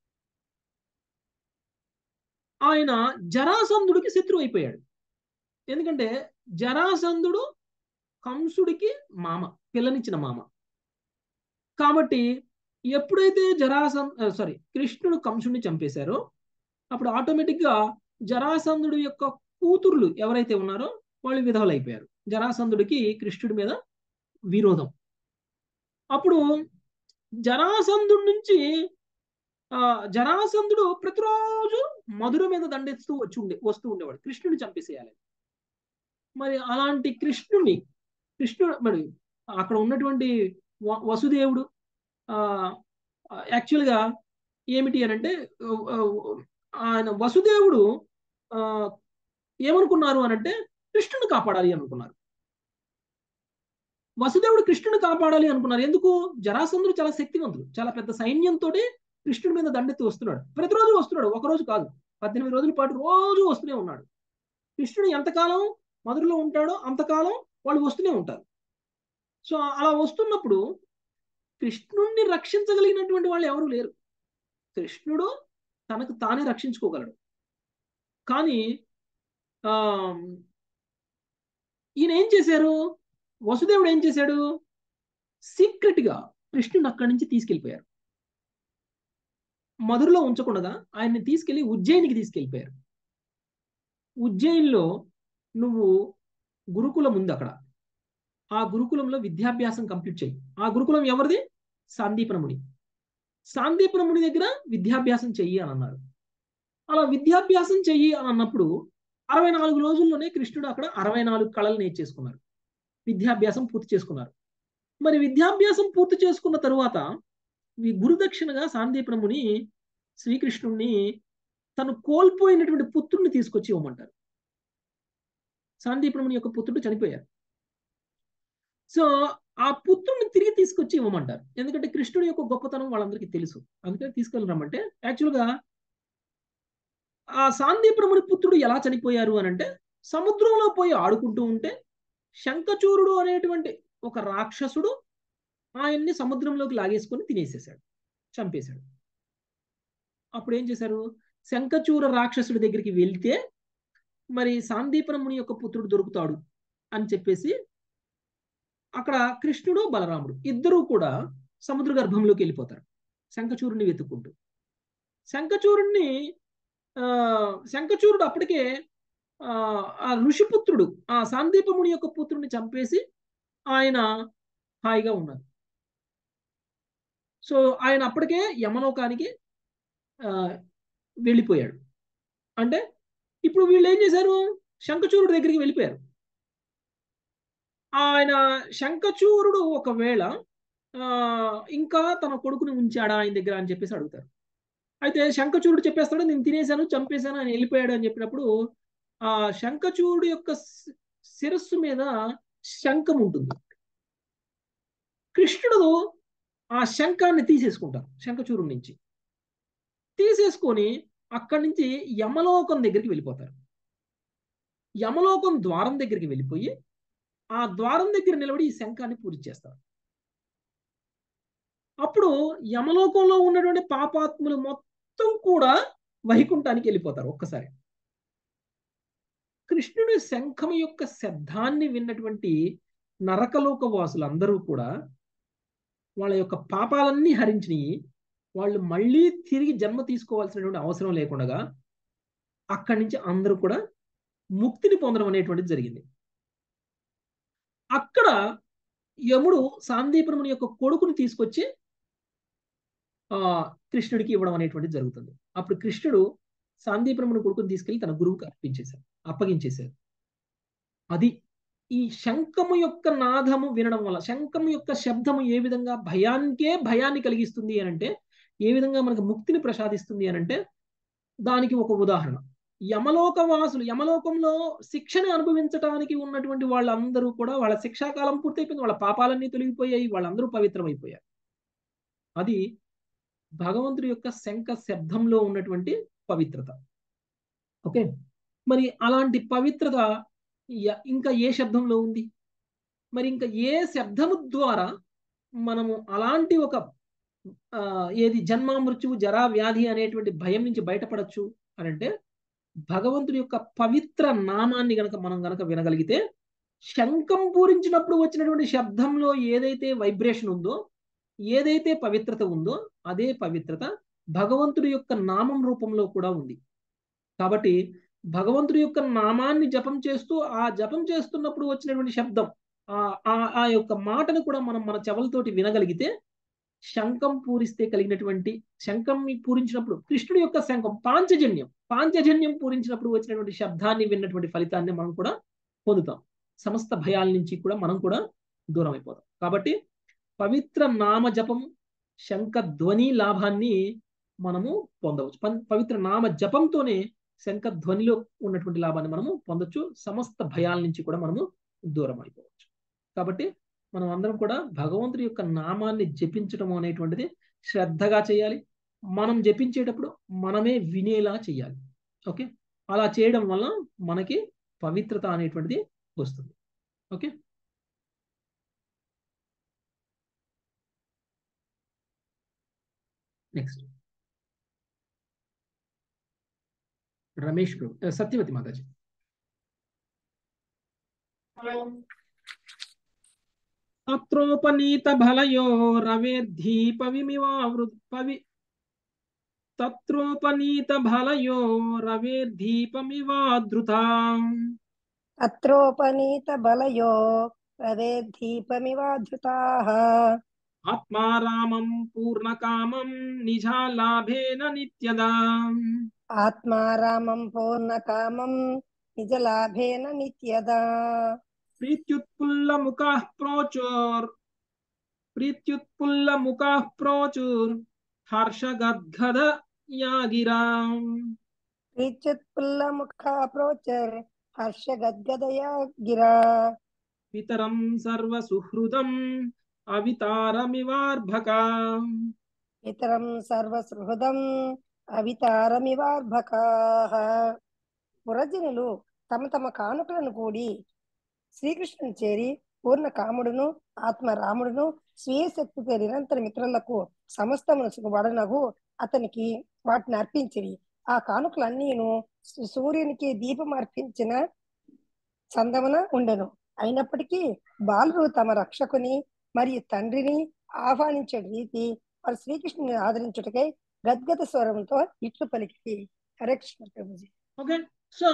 ఆయన జరాసంధుడికి శత్రువు అయిపోయాడు ఎందుకంటే జరాసంధుడు కంసుడికి మామ పిల్లనిచ్చిన మామ కాబట్టి ఎప్పుడైతే జరాసం సారీ కృష్ణుడు కంసుడిని చంపేశారో అప్పుడు ఆటోమేటిక్గా జరాసంధుడు యొక్క కూతుర్లు ఎవరైతే ఉన్నారో వాళ్ళు విధవలైపోయారు జరాసంధుడికి కృష్ణుడి మీద విరోధం అప్పుడు జరాసంధుడి నుంచి ఆ జరాసంధుడు ప్రతిరోజు మధుర మీద దండెత్తూ వచ్చి ఉండే వస్తూ ఉండేవాడు కృష్ణుడిని చంపేసేయాలి మరి అలాంటి కృష్ణుడిని కృష్ణుడు మరి అక్కడ ఉన్నటువంటి వసుదేవుడు ఆ యాక్చువల్గా ఏమిటి అని అంటే ఆయన వసుదేవుడు ఆ ఏమనుకున్నారు అని అంటే కృష్ణుని కాపాడాలి అనుకున్నారు వసుదేవుడు కృష్ణుని కాపాడాలి అనుకున్నారు ఎందుకు జరాసంధుడు చాలా శక్తివంతుడు చాలా పెద్ద సైన్యంతో కృష్ణుడి మీద దండెత్తి వస్తున్నాడు ప్రతిరోజు వస్తున్నాడు ఒక రోజు కాదు పద్దెనిమిది రోజుల పాటు రోజు వస్తూనే ఉన్నాడు కృష్ణుడు ఎంతకాలం మధురలో ఉంటాడో అంతకాలం వాళ్ళు వస్తూనే ఉంటారు సో అలా వస్తున్నప్పుడు కృష్ణుణ్ణి రక్షించగలిగినటువంటి వాళ్ళు ఎవరు లేరు కృష్ణుడు తనకు తానే రక్షించుకోగలడు కానీ ఆ ఈయన ఏం చేశారు వసుదేవుడు ఏం చేశాడు సీక్రెట్ గా కృష్ణుని అక్కడి నుంచి తీసుకెళ్లిపోయారు మధురలో ఉంచకుండా ఆయన్ని తీసుకెళ్లి ఉజ్జయినికి తీసుకెళ్లిపోయారు ఉజ్జయిన్లో నువ్వు గురుకులం ఉంది అక్కడ ఆ గురుకులంలో విద్యాభ్యాసం కంప్లీట్ చేయి ఆ గురుకులం ఎవరిది సాందీపనముని సాందీపనముని దగ్గర విద్యాభ్యాసం చెయ్యి అని అన్నారు అలా విద్యాభ్యాసం చెయ్యి అని అన్నప్పుడు అరవై నాలుగు రోజుల్లోనే కృష్ణుడు అక్కడ అరవై నాలుగు కళలు నేర్చేసుకున్నారు విద్యాభ్యాసం పూర్తి చేసుకున్నారు మరి విద్యాభ్యాసం పూర్తి చేసుకున్న తరువాత గురుదక్షిణగా సాందీపనముని శ్రీకృష్ణుణ్ణి తను కోల్పోయినటువంటి పుత్రుడిని తీసుకొచ్చి ఇవ్వమంటారు సాందీపనముని యొక్క పుత్రుడు చనిపోయారు సో ఆ పుత్రుడిని తిరిగి తీసుకొచ్చి ఇవ్వమంటారు ఎందుకంటే కృష్ణుడి యొక్క గొప్పతనం వాళ్ళందరికీ తెలుసు అందుకని తీసుకెళ్ళి రమ్మంటే యాక్చువల్గా ఆ సాందీపనముని పుత్రుడు ఎలా చనిపోయారు అని అంటే సముద్రంలో పోయి ఆడుకుంటూ ఉంటే శంఖచూరుడు అనేటువంటి ఒక రాక్షసుడు ఆయన్ని సముద్రంలోకి లాగేసుకొని తినేసేశాడు చంపేశాడు అప్పుడు ఏం చేశారు శంఖచూర రాక్షసుడి దగ్గరికి వెళ్తే మరి సాందీపనముని యొక్క పుత్రుడు దొరుకుతాడు అని చెప్పేసి అక్కడ కృష్ణుడు బలరాముడు ఇద్దరూ కూడా సముద్ర గర్భంలోకి వెళ్ళిపోతారు శంఖచూరుని వెతుక్కుంటూ శంఖచూరుణ్ణి ఆ శంఖచూరుడు అప్పటికే ఆ ఋషిపుత్రుడు ఆ సాందీపముని యొక్క పుత్రుడిని చంపేసి ఆయన హాయిగా ఉన్నారు సో ఆయన అప్పటికే యమలోకానికి ఆ, వెళ్ళిపోయాడు అంటే ఇప్పుడు వీళ్ళు ఏం చేశారు శంఖచూరుడు దగ్గరికి వెళ్ళిపోయారు ఆయన శంఖచూరుడు ఒకవేళ ఆ, ఇంకా తన కొడుకుని ఉంచాడా ఆయన దగ్గర అని చెప్పేసి అడుగుతారు అయితే శంఖచూరుడు చెప్పేస్తాడు నేను తినేశాను చంపేశాను ఆయన వెళ్ళిపోయాడు అని చెప్పినప్పుడు ఆ శంఖచూరుడు యొక్క శి- శిరస్సు మీద శంఖం ఉంటుంది కృష్ణుడు ఆ శంఖాన్ని తీసేసుకుంటారు శంఖచూరు నుంచి తీసేసుకొని అక్కడి నుంచి యమలోకం దగ్గరికి వెళ్ళిపోతారు యమలోకం ద్వారం దగ్గరికి వెళ్ళిపోయి ఆ ద్వారం దగ్గర నిలబడి ఈ శంఖాన్ని పూరించేస్తారు అప్పుడు యమలోకంలో ఉన్నటువంటి పాపాత్ములు మొత్తం కూడా వైకుంఠానికి వెళ్ళిపోతారు ఒక్కసారి కృష్ణుడి శంఖం యొక్క శబ్దాన్ని విన్నటువంటి నరకలోక వాసులందరూ కూడా వాళ్ళ యొక్క పాపాలన్నీ హరించినాయి వాళ్ళు మళ్ళీ తిరిగి జన్మ తీసుకోవాల్సినటువంటి అవసరం లేకుండా అక్కడి నుంచి అందరూ కూడా ముక్తిని పొందడం అనేటువంటిది జరిగింది అక్కడ యముడు సాందీపనముని యొక్క కొడుకుని తీసుకొచ్చి ఆ కృష్ణుడికి ఇవ్వడం అనేటువంటిది జరుగుతుంది అప్పుడు కృష్ణుడు సాందీపనముని కొడుకుని తీసుకెళ్లి తన గురువుకి అర్పించేశారు అప్పగించేశారు అది ఈ శంఖము యొక్క నాదము వినడం వల్ల శంఖము యొక్క శబ్దము ఏ విధంగా భయానికే భయాన్ని కలిగిస్తుంది అని అంటే ఏ విధంగా మనకు ముక్తిని ప్రసాదిస్తుంది అని అంటే దానికి ఒక ఉదాహరణ యమలోక వాసులు యమలోకంలో శిక్షని అనుభవించడానికి ఉన్నటువంటి వాళ్ళందరూ కూడా వాళ్ళ శిక్షాకాలం పూర్తయిపోయింది వాళ్ళ పాపాలన్నీ తొలగిపోయాయి వాళ్ళందరూ పవిత్రమైపోయారు అది భగవంతుడి యొక్క శంఖ శబ్దంలో ఉన్నటువంటి పవిత్రత ఓకే మరి అలాంటి పవిత్రత య- ఇంకా ఏ శబ్దంలో ఉంది మరి ఇంకా ఏ శబ్దము ద్వారా మనము అలాంటి ఒక ఆ, ఏది జన్మ మృత్యువు జరా వ్యాధి అనేటువంటి భయం నుంచి బయటపడచ్చు అని అంటే భగవంతుడి యొక్క పవిత్ర నామాన్ని గనక మనం గనక వినగలిగితే శంఖం పూరించినప్పుడు వచ్చినటువంటి శబ్దంలో ఏదైతే వైబ్రేషన్ ఉందో ఏదైతే పవిత్రత ఉందో అదే పవిత్రత భగవంతుడి యొక్క నామం రూపంలో కూడా ఉంది కాబట్టి భగవంతుడి యొక్క నామాన్ని జపం చేస్తూ ఆ జపం చేస్తున్నప్పుడు వచ్చినటువంటి శబ్దం ఆ ఆ- ఆ యొక్క మాటను కూడా మనం మన చెవులతోటి వినగలిగితే శంఖం పూరిస్తే కలిగినటువంటి శంఖం పూరించినప్పుడు కృష్ణుడి యొక్క శంఖం పాంచజన్యం పాంచజన్యం పూరించినప్పుడు వచ్చినటువంటి శబ్దాన్ని విన్నటువంటి ఫలితాన్ని మనం కూడా పొందుతాం సమస్త భయాల నుంచి కూడా మనం కూడా దూరం అయిపోతాం కాబట్టి పవిత్ర నామ జపం శంఖ ధ్వని లాభాన్ని మనము పొందవచ్చు పం- పవిత్ర నామ జపంతోనే శంఖ ధ్వనిలో ఉన్నటువంటి లాభాన్ని మనము పొందొచ్చు సమస్త భయాల నుంచి కూడా మనము దూరం అయిపోవచ్చు కాబట్టి మనం అందరం కూడా భగవంతుడి యొక్క నామాన్ని జపించడం అనేటువంటిది శ్రద్ధగా చేయాలి మనం జపించేటప్పుడు మనమే వినేలా చేయాలి ఓకే అలా చేయడం వల్ల మనకి పవిత్రత అనేటువంటిది వస్తుంది ఓకే నెక్స్ట్ రమేష్ ప్రభు ఆ, సత్యవతి మాతాజీ తత్రోపనీత భలయో రవేర్ధీప విమివావృ పవి తత్రోపనీత భలయో రవేర్ధీపమివాధృతాం అత్రోపనీత బలయో రవేద్దీపమివాధృతాః ఆత్మారామం పూర్ణకామం నిజాలాభేన నిత్యదా ఆత్మారామం పూర్ణకామం నిజలాభేన నిత్యదా ప్రీత్యుత్పుల్ల ముఖా ప్రోచోర్ ప్రీత్యుత్పుల్ల ముఖా ప్రోచుర్ హర్షగద్గద యాగిరాం ప్రీత్యుత్పుల్ల ముఖా ప్రోచర్ హర్ష గద్గదయా గిరా పితరం సర్వసుహృదం అవితారమివార్భకా ఇతరం సర్వసృహృదం అవితారమివార్భకాః పురజనులు తమ తమ కానుకలను కూడి శ్రీకృష్ణుని చేరి పూర్ణ కాముడును ఆత్మ రాముడును స్వీయ శక్తితో నిరంతర మిత్రులకు సమస్తమును సుఖపడనగు అతనికి వాటిని అర్పించిరి ఆ కానుకలన్నీను సు- సూర్యునికి దీపం అర్పించిన చందమున ఉండెను అయినప్పటికీ బాలురు తమ రక్షకుని మరియు తండ్రిని ఆహ్వానించే రీతి వారు శ్రీకృష్ణుని ఆదరించుటకై గద్గద స్వరంతో ఇట్లు పలికి హరే కృష్ణ ప్రభుజీ ఓకే సో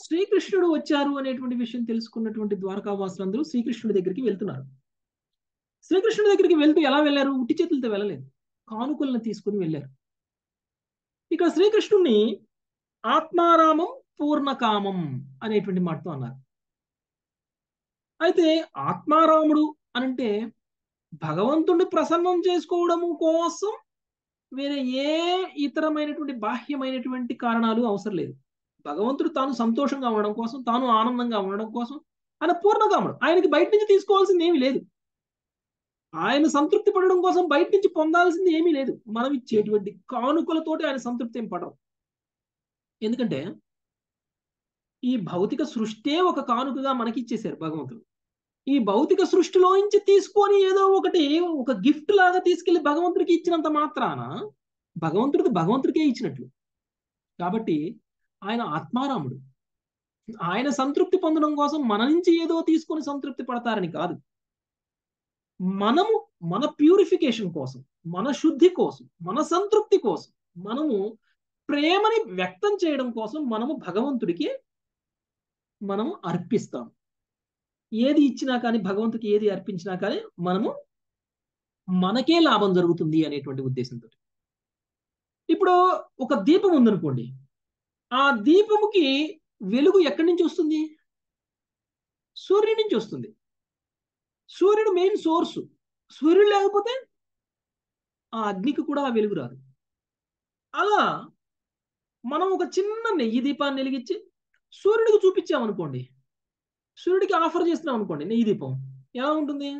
శ్రీకృష్ణుడు వచ్చారు అనేటువంటి విషయం తెలుసుకున్నటువంటి ద్వారకావాసులందరూ శ్రీకృష్ణుడి దగ్గరికి వెళ్తున్నారు శ్రీకృష్ణుడి దగ్గరికి వెళ్తూ ఎలా వెళ్ళారు ఉట్టి చేతులతో వెళ్ళలేదు కానుకలను తీసుకుని వెళ్ళారు ఇక్కడ శ్రీకృష్ణుడిని ఆత్మారామం పూర్ణకామం అనేటువంటి మాటతో అన్నారు అయితే ఆత్మారాముడు అనంటే భగవంతుడిని ప్రసన్నం చేసుకోవడము కోసం వేరే ఏ ఇతరమైనటువంటి బాహ్యమైనటువంటి కారణాలు అవసరం లేదు భగవంతుడు తాను సంతోషంగా ఉండడం కోసం తాను ఆనందంగా ఉండడం కోసం ఆయన పూర్ణకాముడు ఆయనకి బయట నుంచి తీసుకోవాల్సింది ఏమీ లేదు ఆయన సంతృప్తి పడడం కోసం బయట నుంచి పొందాల్సింది ఏమీ లేదు మనం ఇచ్చేటువంటి కానుకలతోటి ఆయన సంతృప్తి ఏం పడరు ఎందుకంటే ఈ భౌతిక సృష్టే ఒక కానుకగా మనకి ఇచ్చేశారు భగవంతుడు ఈ భౌతిక సృష్టిలోంచి తీసుకొని ఏదో ఒకటి ఒక గిఫ్ట్ లాగా తీసుకెళ్లి భగవంతుడికి ఇచ్చినంత మాత్రాన భగవంతుడికి భగవంతుడికే ఇచ్చినట్లు కాబట్టి ఆయన ఆత్మారాముడు ఆయన సంతృప్తి పొందడం కోసం మన నుంచి ఏదో తీసుకొని సంతృప్తి పడతారని కాదు మనము మన ప్యూరిఫికేషన్ కోసం మన శుద్ధి కోసం మన సంతృప్తి కోసం మనము ప్రేమని వ్యక్తం చేయడం కోసం మనము భగవంతుడికి మనము అర్పిస్తాం ఏది ఇచ్చినా కానీ భగవంతుడికి ఏది అర్పించినా కానీ మనము మనకే లాభం జరుగుతుంది అనేటువంటి ఉద్దేశంతో ఇప్పుడు ఒక దీపం ఉందనుకోండి ఆ దీపముకి వెలుగు ఎక్కడి నుంచి వస్తుంది సూర్యుడి నుంచి వస్తుంది సూర్యుడు మెయిన్ సోర్స్ సూర్యుడు లేకపోతే ఆ అగ్నికి కూడా ఆ వెలుగు రాదు అలా మనం ఒక చిన్న నెయ్యి దీపాన్ని వెలిగించి సూర్యుడికి చూపించామనుకోండి సూర్యుడికి ఆఫర్ చేస్తున్నాం అనుకోండి నెయ్యి దీపం ఎలా ఉంటుంది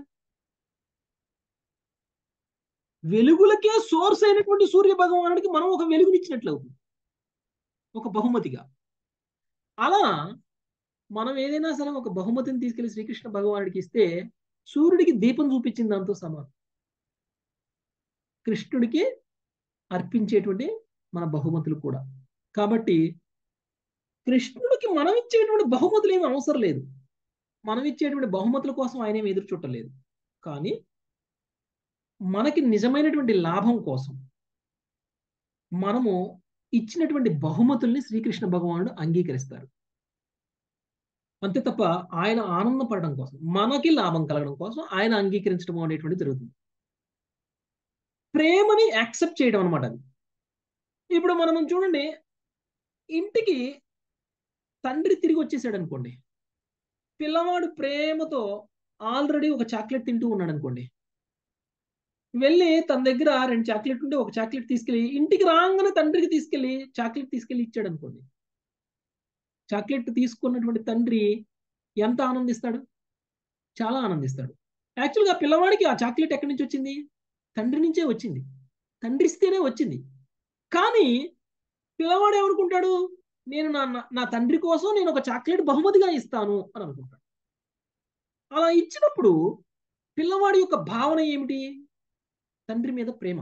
వెలుగులకే సోర్స్ అయినటువంటి సూర్య భగవానుడికి మనం ఒక వెలుగునిచ్చినట్లు అవుతుంది ఒక బహుమతిగా అలా మనం ఏదైనా సరే ఒక బహుమతిని తీసుకెళ్లి శ్రీకృష్ణ భగవానుడికి ఇస్తే సూర్యుడికి దీపం చూపించింది దాంతో సమానం కృష్ణుడికి అర్పించేటువంటి మన బహుమతులు కూడా కాబట్టి కృష్ణుడికి మనం ఇచ్చేటువంటి బహుమతులు ఏమి అవసరం లేదు మనం ఇచ్చేటువంటి బహుమతుల కోసం ఆయన ఏమి ఎదురు చుట్టలేదు కానీ మనకి నిజమైనటువంటి లాభం కోసం మనము ఇచ్చినటువంటి బహుమతుల్ని శ్రీకృష్ణ భగవానుడు అంగీకరిస్తారు అంతే తప్ప ఆయన ఆనందపడడం కోసం మనకి లాభం కలగడం కోసం ఆయన అంగీకరించడం అనేటువంటి జరుగుతుంది ప్రేమని యాక్సెప్ట్ చేయడం అనమాట అది ఇప్పుడు మనం చూడండి ఇంటికి తండ్రి తిరిగి వచ్చేసాడు అనుకోండి పిల్లవాడు ప్రేమతో ఆల్రెడీ ఒక చాక్లెట్ తింటూ ఉన్నాడు అనుకోండి వెళ్ళి తన దగ్గర రెండు చాక్లెట్ ఉంటే ఒక చాక్లెట్ తీసుకెళ్ళి ఇంటికి రాగానే తండ్రికి తీసుకెళ్ళి చాక్లెట్ తీసుకెళ్ళి ఇచ్చాడు అనుకోండి చాక్లెట్ తీసుకున్నటువంటి తండ్రి ఎంత ఆనందిస్తాడు చాలా ఆనందిస్తాడు యాక్చువల్గా పిల్లవాడికి ఆ చాక్లెట్ ఎక్కడి నుంచి వచ్చింది తండ్రి నుంచే వచ్చింది తండ్రి ఇస్తేనే వచ్చింది కానీ పిల్లవాడు ఏమనుకుంటాడు నేను నా నా తండ్రి కోసం నేను ఒక చాక్లెట్ బహుమతిగా ఇస్తాను అని అనుకుంటాడు అలా ఇచ్చినప్పుడు పిల్లవాడి యొక్క భావన ఏమిటి తండ్రి మీద ప్రేమ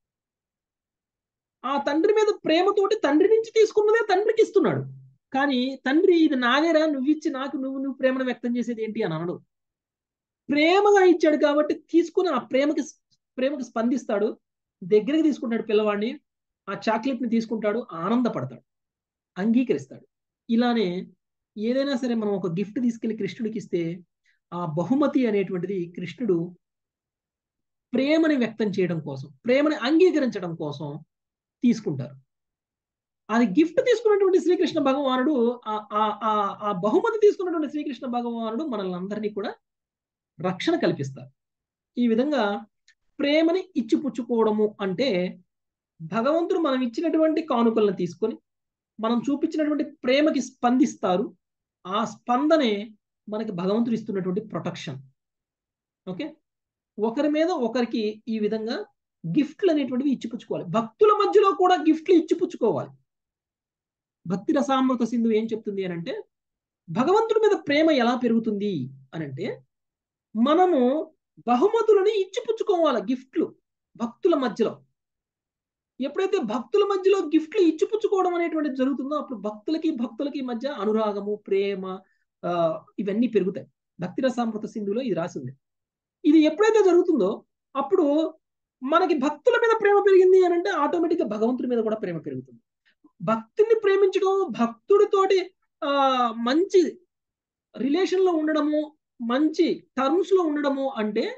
ఆ తండ్రి మీద ప్రేమతోటి తండ్రి నుంచి తీసుకున్నదే తండ్రికి ఇస్తున్నాడు కానీ తండ్రి ఇది నాదేరా నువ్వు ఇచ్చి నాకు నువ్వు నువ్వు ప్రేమను వ్యక్తం చేసేది ఏంటి అని అనడు ప్రేమగా ఇచ్చాడు కాబట్టి తీసుకుని ఆ ప్రేమకి ప్రేమకి స్పందిస్తాడు దగ్గరికి తీసుకుంటాడు పిల్లవాడిని ఆ చాక్లెట్ని తీసుకుంటాడు ఆనందపడతాడు అంగీకరిస్తాడు ఇలానే ఏదైనా సరే మనం ఒక గిఫ్ట్ తీసుకెళ్లి కృష్ణుడికి ఇస్తే ఆ బహుమతి అనేటువంటిది కృష్ణుడు ప్రేమని వ్యక్తం చేయడం కోసం ప్రేమని అంగీకరించడం కోసం తీసుకుంటారు అది గిఫ్ట్ తీసుకున్నటువంటి శ్రీకృష్ణ భగవానుడు ఆ బహుమతి తీసుకున్నటువంటి శ్రీకృష్ణ భగవానుడు మనల్ని అందరినీ కూడా రక్షణ కల్పిస్తారు ఈ విధంగా ప్రేమని ఇచ్చిపుచ్చుకోవడము అంటే భగవంతుడు మనం ఇచ్చినటువంటి కానుకలను తీసుకొని మనం చూపించినటువంటి ప్రేమకి స్పందిస్తారు ఆ స్పందనే మనకి భగవంతుడు ఇస్తున్నటువంటి ప్రొటెక్షన్ ఓకే ఒకరి మీద ఒకరికి ఈ విధంగా గిఫ్ట్లు అనేటువంటివి ఇచ్చిపుచ్చుకోవాలి భక్తుల మధ్యలో కూడా గిఫ్ట్లు ఇచ్చిపుచ్చుకోవాలి భక్తి రసామృత సింధు ఏం చెప్తుంది అని అంటే భగవంతుడి మీద ప్రేమ ఎలా పెరుగుతుంది అని అంటే మనము బహుమతులని ఇచ్చిపుచ్చుకోవాలి గిఫ్ట్లు భక్తుల మధ్యలో ఎప్పుడైతే భక్తుల మధ్యలో గిఫ్ట్లు ఇచ్చిపుచ్చుకోవడం అనేటువంటిది జరుగుతుందో అప్పుడు భక్తులకి భక్తులకి మధ్య అనురాగము ప్రేమ ఇవన్నీ పెరుగుతాయి భక్తి రసామృత సింధులో ఇది రాసింది ఇది ఎప్పుడైతే జరుగుతుందో అప్పుడు మనకి భక్తుల మీద ప్రేమ పెరిగింది అని అంటే ఆటోమేటిక్గా భగవంతుడి మీద కూడా ప్రేమ పెరుగుతుంది భక్తుని ప్రేమించడం భక్తుడితోటి ఆ మంచి రిలేషన్ లో ఉండడము మంచి టర్మ్స్ లో ఉండడము అంటే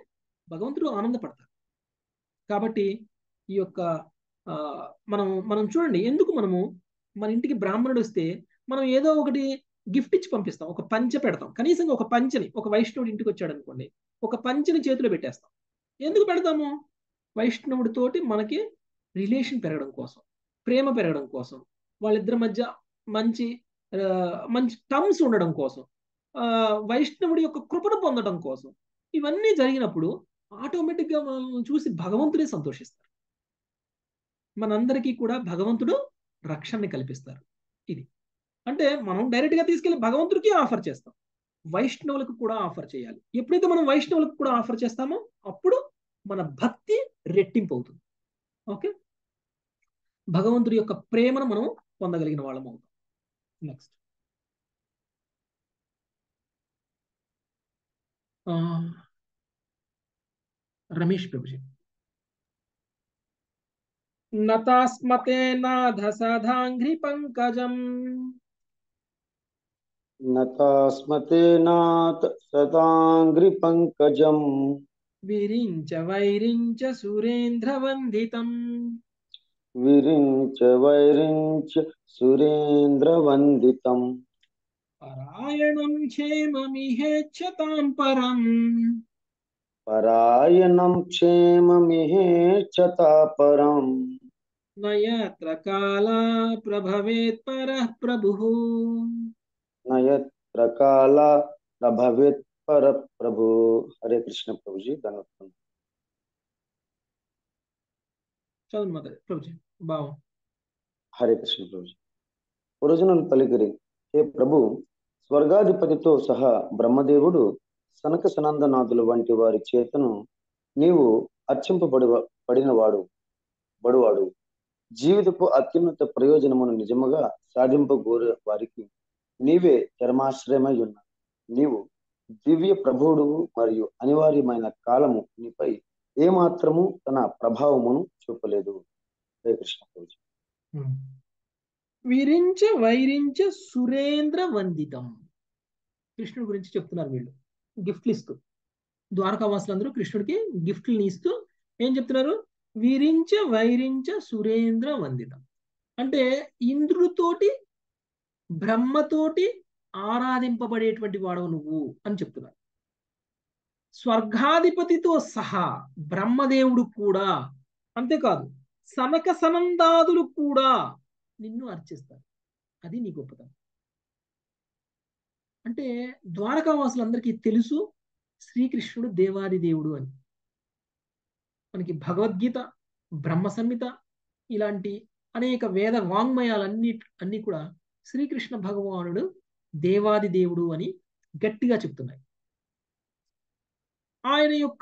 భగవంతుడు ఆనందపడతారు కాబట్టి ఈ యొక్క ఆ, మనం మనం చూడండి ఎందుకు మనము మన ఇంటికి బ్రాహ్మణుడు వస్తే మనం ఏదో ఒకటి గిఫ్ట్ ఇచ్చి పంపిస్తాం ఒక పంచె పెడతాం కనీసం ఒక పంచెని ఒక వైష్ణవుడి ఇంటికి వచ్చాడు అనుకోండి ఒక పంచెని చేతిలో పెట్టేస్తాం ఎందుకు పెడతాము వైష్ణవుడితోటి మనకి రిలేషన్ పెరగడం కోసం ప్రేమ పెరగడం కోసం వాళ్ళిద్దరి మధ్య మంచి ఆ, మంచి టర్మ్స్ ఉండడం కోసం ఆ, వైష్ణవుడి యొక్క కృపను పొందడం కోసం ఇవన్నీ జరిగినప్పుడు ఆటోమేటిక్గా మనం చూసి భగవంతుడే సంతోషిస్తారు మనందరికీ కూడా భగవంతుడు రక్షణని కల్పిస్తారు ఇది అంటే మనం డైరెక్ట్ గా తీసుకెళ్లి భగవంతుడికి ఆఫర్ చేస్తాం వైష్ణవులకు కూడా ఆఫర్ చేయాలి ఎప్పుడైతే మనం వైష్ణవులకు కూడా ఆఫర్ చేస్తామో అప్పుడు మన భక్తి రెట్టింపు అవుతుంది ఓకే భగవంతుడి యొక్క ప్రేమను మనం పొందగలిగిన వాళ్ళం అవుతాం నెక్స్ట్ రమేష్ ప్రభుజీ నతాస్మతే నాథ సదాంఘ్రి పంకజం నతాస్మతే నాథ సదాంగ్రిపంకజం విరించ వైరించ సురేంద్ర వందితం విరించ వైరించ సురేంద్రవందితం పరాయణం క్షేమమిహేచ్ఛతాం పరం పరాయణం క్షేమమిహేచ్చతాపరం నయత్ర కాలా ప్రభవేత్ పరః ప్రభుః నయత్ర కాల ప్రభవేత్ పర ప్రభు హరే కృష్ణ ప్రభుజీ ధన్యవాదం చదువు మాత ప్రభుజీ బావం హరే కృష్ణ ప్రభుజీ ఒరిజినల్ పలికిరి హే ప్రభు స్వర్గాధిపతితో సహా బ్రహ్మదేవుడు సనక సనందనాథుల వంటి వారి చేతను నీవు అర్చింపబడి పడినవాడు బడువాడు జీవితపు అత్యున్నత ప్రయోజనమును నిజముగా సాధింపగోరే వారికి నీవే చరమాశ్రయమై ఉన్నా నీవు దివ్య ప్రభువుడు మరియు అనివార్యమైన కాలము నీపై ఏమాత్రము తన ప్రభావమును చూపలేదు హరే కృష్ణ ప్రభుజీ విరించ వైరించ సురేంద్ర వందితం కృష్ణుడి గురించి చెప్తున్నారు వీళ్ళు గిఫ్ట్లు ఇస్తూ ద్వారకావాసులందరూ కృష్ణుడికి గిఫ్ట్లు ఇస్తూ ఏం చెప్తున్నారు విరించ వైరించ సురేంద్ర వందితం అంటే ఇంద్రుడితోటి బ్రహ్మతోటి ఆరాధింపబడేటువంటి వాడవు నువ్వు అని చెప్తున్నారు స్వర్గాధిపతితో సహా బ్రహ్మదేవుడు కూడా అంతేకాదు సనక సనందాదులు కూడా నిన్ను అర్చిస్తారు అది నీ గొప్పతనం అంటే ద్వారకావాసులందరికీ తెలుసు శ్రీకృష్ణుడు దేవాది దేవుడు అని మనకి భగవద్గీత బ్రహ్మ సంహిత ఇలాంటి అనేక వేద వాంగ్మయాలన్నీ అన్ని కూడా శ్రీకృష్ణ భగవానుడు దేవాది దేవుడు అని గట్టిగా చెప్తున్నాయి ఆయన యొక్క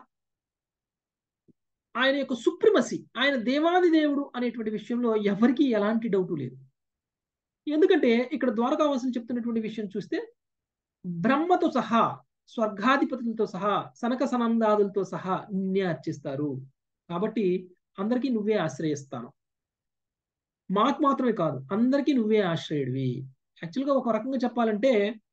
ఆయన యొక్క సుప్రిమసి ఆయన దేవాది దేవుడు అనేటువంటి విషయంలో ఎవరికీ ఎలాంటి డౌటు లేదు ఎందుకంటే ఇక్కడ ద్వారకావాసులు చెప్తున్నటువంటి విషయం చూస్తే బ్రహ్మతో సహా స్వర్గాధిపతులతో సహా సనక సనందాదులతో సహా నిన్నే అర్చిస్తారు కాబట్టి అందరికీ నువ్వే ఆశ్రయిస్తాను మాకు మాత్రమే కాదు అందరికీ నువ్వే ఆశ్రయుడివి యాక్చువల్గా ఒక రకంగా చెప్పాలంటే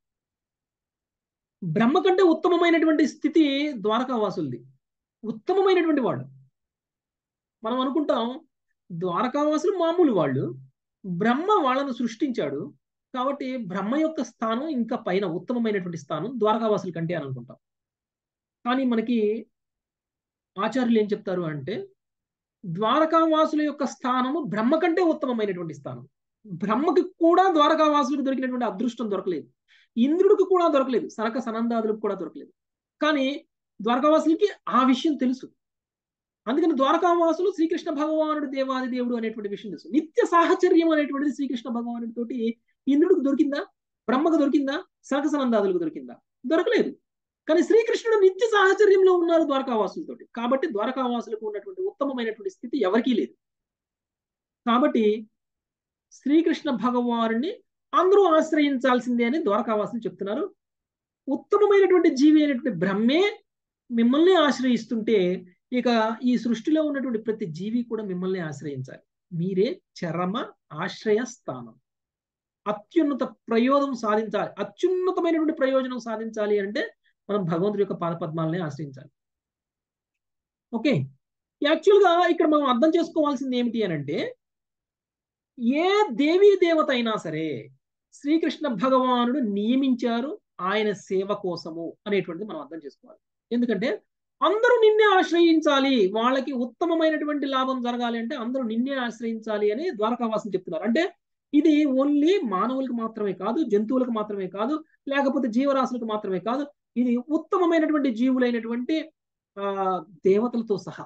బ్రహ్మ కంటే ఉత్తమమైనటువంటి స్థితి ద్వారకావాసులది ఉత్తమమైనటువంటి వాడు మనం అనుకుంటాం ద్వారకావాసులు మామూలు వాళ్ళు బ్రహ్మ వాళ్ళను సృష్టించాడు కాబట్టి బ్రహ్మ యొక్క స్థానం ఇంకా పైన ఉత్తమమైనటువంటి స్థానం ద్వారకావాసుల కంటే అని అనుకుంటాం కానీ మనకి ఆచార్యులు ఏం చెప్తారు అంటే ద్వారకావాసుల యొక్క స్థానము బ్రహ్మ కంటే ఉత్తమమైనటువంటి స్థానం బ్రహ్మకి కూడా ద్వారకావాసులకు దొరికినటువంటి అదృష్టం దొరకలేదు ఇంద్రుడికి కూడా దొరకలేదు సనక సనందాదులకు కూడా దొరకలేదు కానీ ద్వారకావాసులకి ఆ విషయం తెలుసు అందుకని ద్వారకావాసులు శ్రీకృష్ణ భగవానుడు దేవాది దేవుడు అనేటువంటి విషయం తెలుసు నిత్య సాహచర్యం అనేటువంటిది శ్రీకృష్ణ భగవానుడి తోటి ఇంద్రుడికి దొరికిందా బ్రహ్మకు దొరికిందా సనక సనందాదులకు దొరికిందా దొరకలేదు కానీ శ్రీకృష్ణుడు నిత్య సాహచర్యంలో ఉన్నారు ద్వారకావాసులతోటి కాబట్టి ద్వారకావాసులకు ఉన్నటువంటి ఉత్తమమైనటువంటి స్థితి ఎవరికీ లేదు కాబట్టి శ్రీకృష్ణ భగవానుని అందరూ ఆశ్రయించాల్సిందే అని ద్వారకావాసులు చెప్తున్నారు ఉత్తమమైనటువంటి జీవి అయినటువంటి బ్రహ్మే మిమ్మల్ని ఆశ్రయిస్తుంటే ఇక ఈ సృష్టిలో ఉన్నటువంటి ప్రతి జీవి కూడా మిమ్మల్ని ఆశ్రయించాలి మీరే చరమ ఆశ్రయ స్థానం అత్యున్నత ప్రయోజనం సాధించాలి అత్యున్నతమైనటువంటి ప్రయోజనం సాధించాలి అంటే మనం భగవంతుడి యొక్క పాదపద్మాలని ఆశ్రయించాలి ఓకే యాక్చువల్ గా ఇక్కడ మనం అర్థం చేసుకోవాల్సింది ఏమిటి అని అంటే ఏ దేవీ దేవత అయినా సరే శ్రీకృష్ణ భగవానుడు నియమించారు ఆయన సేవ కోసము అనేటువంటిది మనం అర్థం చేసుకోవాలి ఎందుకంటే అందరూ నిన్నే ఆశ్రయించాలి వాళ్ళకి ఉత్తమమైనటువంటి లాభం జరగాలి అంటే అందరూ నిన్నే ఆశ్రయించాలి అని ద్వారకావాసం చెప్తున్నారు అంటే ఇది ఓన్లీ మానవులకు మాత్రమే కాదు జంతువులకు మాత్రమే కాదు లేకపోతే జీవరాశులకు మాత్రమే కాదు ఇది ఉత్తమమైనటువంటి జీవులైనటువంటి ఆ దేవతలతో సహా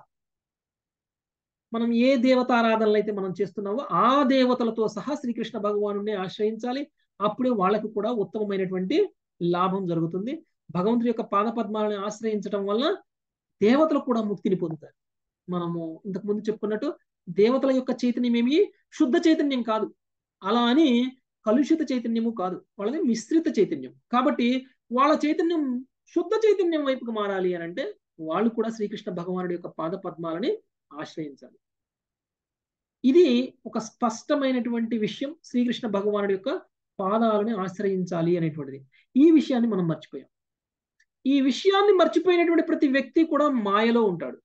మనం ఏ దేవతారాధనలు అయితే మనం చేస్తున్నామో ఆ దేవతలతో సహా శ్రీకృష్ణ భగవాను ఆశ్రయించాలి అప్పుడే వాళ్ళకు కూడా ఉత్తమమైనటువంటి లాభం జరుగుతుంది భగవంతుడి యొక్క పాద పద్మాలను ఆశ్రయించడం వల్ల దేవతలు కూడా ముక్తిని పొందుతారు మనము ఇంతకు ముందు చెప్పుకున్నట్టు దేవతల యొక్క చైతన్యం ఏమి శుద్ధ చైతన్యం కాదు అలా అని కలుషిత చైతన్యము కాదు వాళ్ళది మిశ్రిత చైతన్యం కాబట్టి వాళ్ళ చైతన్యం శుద్ధ చైతన్యం వైపుకు మారాలి అని అంటే వాళ్ళు కూడా శ్రీకృష్ణ భగవానుడి యొక్క పాద పద్మాలని ఆశ్రయించాలి ఇది ఒక స్పష్టమైనటువంటి విషయం శ్రీకృష్ణ భగవానుడి యొక్క పాదాలని ఆశ్రయించాలి అనేటువంటిది ఈ విషయాన్ని మనం మర్చిపోయాం ఈ విషయాన్ని మర్చిపోయినటువంటి ప్రతి వ్యక్తి కూడా మాయలో ఉంటాడు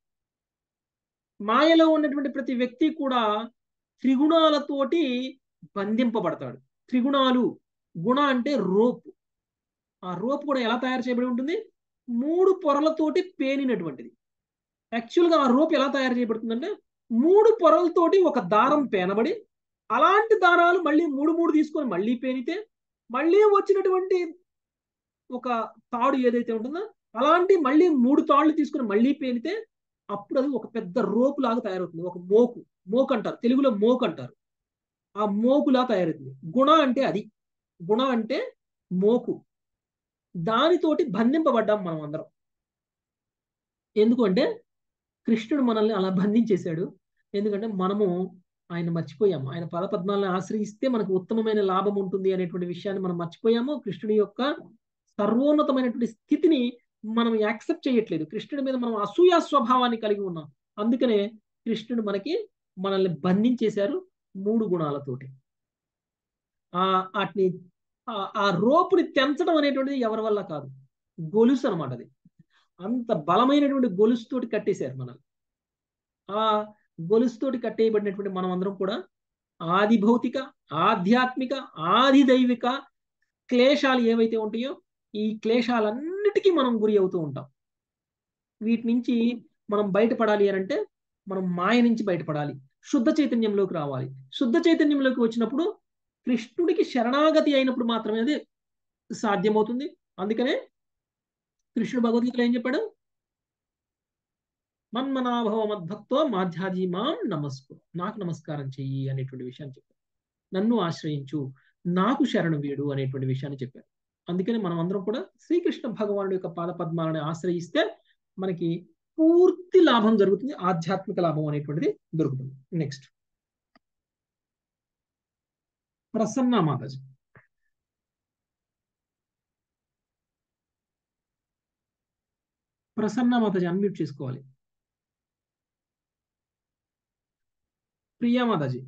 మాయలో ఉన్నటువంటి ప్రతి వ్యక్తి కూడా త్రిగుణాలతోటి బంధింపబడతాడు త్రిగుణాలు గుణ అంటే రోపు ఆ రోపు కూడా ఎలా తయారు చేయబడి ఉంటుంది మూడు పొరలతోటి పేనినటువంటిది యాక్చువల్గా ఆ రోప్ ఎలా తయారు చేయబడుతుందంటే మూడు పొరలతోటి ఒక దారం పేనబడి అలాంటి దారాలు మళ్ళీ మూడు మూడు తీసుకొని మళ్ళీ పేనితే మళ్ళీ వచ్చినటువంటి ఒక తాడు ఏదైతే ఉంటుందో అలాంటి మళ్ళీ మూడు తాళ్ళు తీసుకొని మళ్ళీ పేనితే అప్పుడు అది ఒక పెద్ద రోపు లాగా తయారవుతుంది ఒక మోకు మోకు అంటారు తెలుగులో మోకు అంటారు ఆ మోకులా తయారవుతుంది గుణ అంటే అది గుణ అంటే మోకు దానితోటి బంధింపబడ్డాం మనం అందరం ఎందుకంటే కృష్ణుడు మనల్ని అలా బంధించేశాడు ఎందుకంటే మనము ఆయన మర్చిపోయాము ఆయన పదపద్మాలను ఆశ్రయిస్తే మనకు ఉత్తమమైన లాభం ఉంటుంది అనేటువంటి విషయాన్ని మనం మర్చిపోయాము కృష్ణుడి యొక్క సర్వోన్నతమైనటువంటి స్థితిని మనం యాక్సెప్ట్ చేయట్లేదు కృష్ణుడి మీద మనం అసూయ స్వభావాన్ని కలిగి ఉన్నాం అందుకనే కృష్ణుడు మనకి మనల్ని బంధించేశారు మూడు గుణాలతోటి ఆ వాటిని ఆ రోపుని తెంచడం అనేటువంటిది ఎవరి వల్ల కాదు గొలుసు అనమాట అది అంత బలమైనటువంటి గొలుసుతోటి కట్టేశారు మనల్ని ఆ గొలుసుతోటి కట్టేయబడినటువంటి మనం అందరం కూడా ఆది భౌతిక ఆధ్యాత్మిక ఆది దైవిక క్లేశాలు ఏవైతే ఉంటాయో ఈ క్లేశాలన్నిటికీ మనం గురి అవుతూ ఉంటాం వీటి నుంచి మనం బయటపడాలి అని అంటే మనం మాయ నుంచి బయటపడాలి శుద్ధ చైతన్యంలోకి రావాలి శుద్ధ చైతన్యంలోకి వచ్చినప్పుడు కృష్ణుడికి శరణాగతి అయినప్పుడు మాత్రమే అది సాధ్యమవుతుంది అందుకనే కృష్ణుడు భగవద్గీతలో ఏం చెప్పాడు మన్మనాభవ మద్భక్తో మాధ్యాజీ మాం నమస్కు నాకు నమస్కారం చెయ్యి అనేటువంటి విషయాన్ని చెప్పారు నన్ను ఆశ్రయించు నాకు శరణు వీడు అనేటువంటి విషయాన్ని చెప్పారు అందుకని మనం అందరం కూడా శ్రీకృష్ణ భగవానుడి యొక్క పాద పద్మాలని ఆశ్రయిస్తే మనకి పూర్తి లాభం జరుగుతుంది ఆధ్యాత్మిక లాభం అనేటువంటిది దొరుకుతుంది నెక్స్ట్ ప్రసన్న మాతాజీ ప్రసన్న మాతాజీ అన్మ్యూట్ చేసుకోవాలి ప్రియా మాతాజీ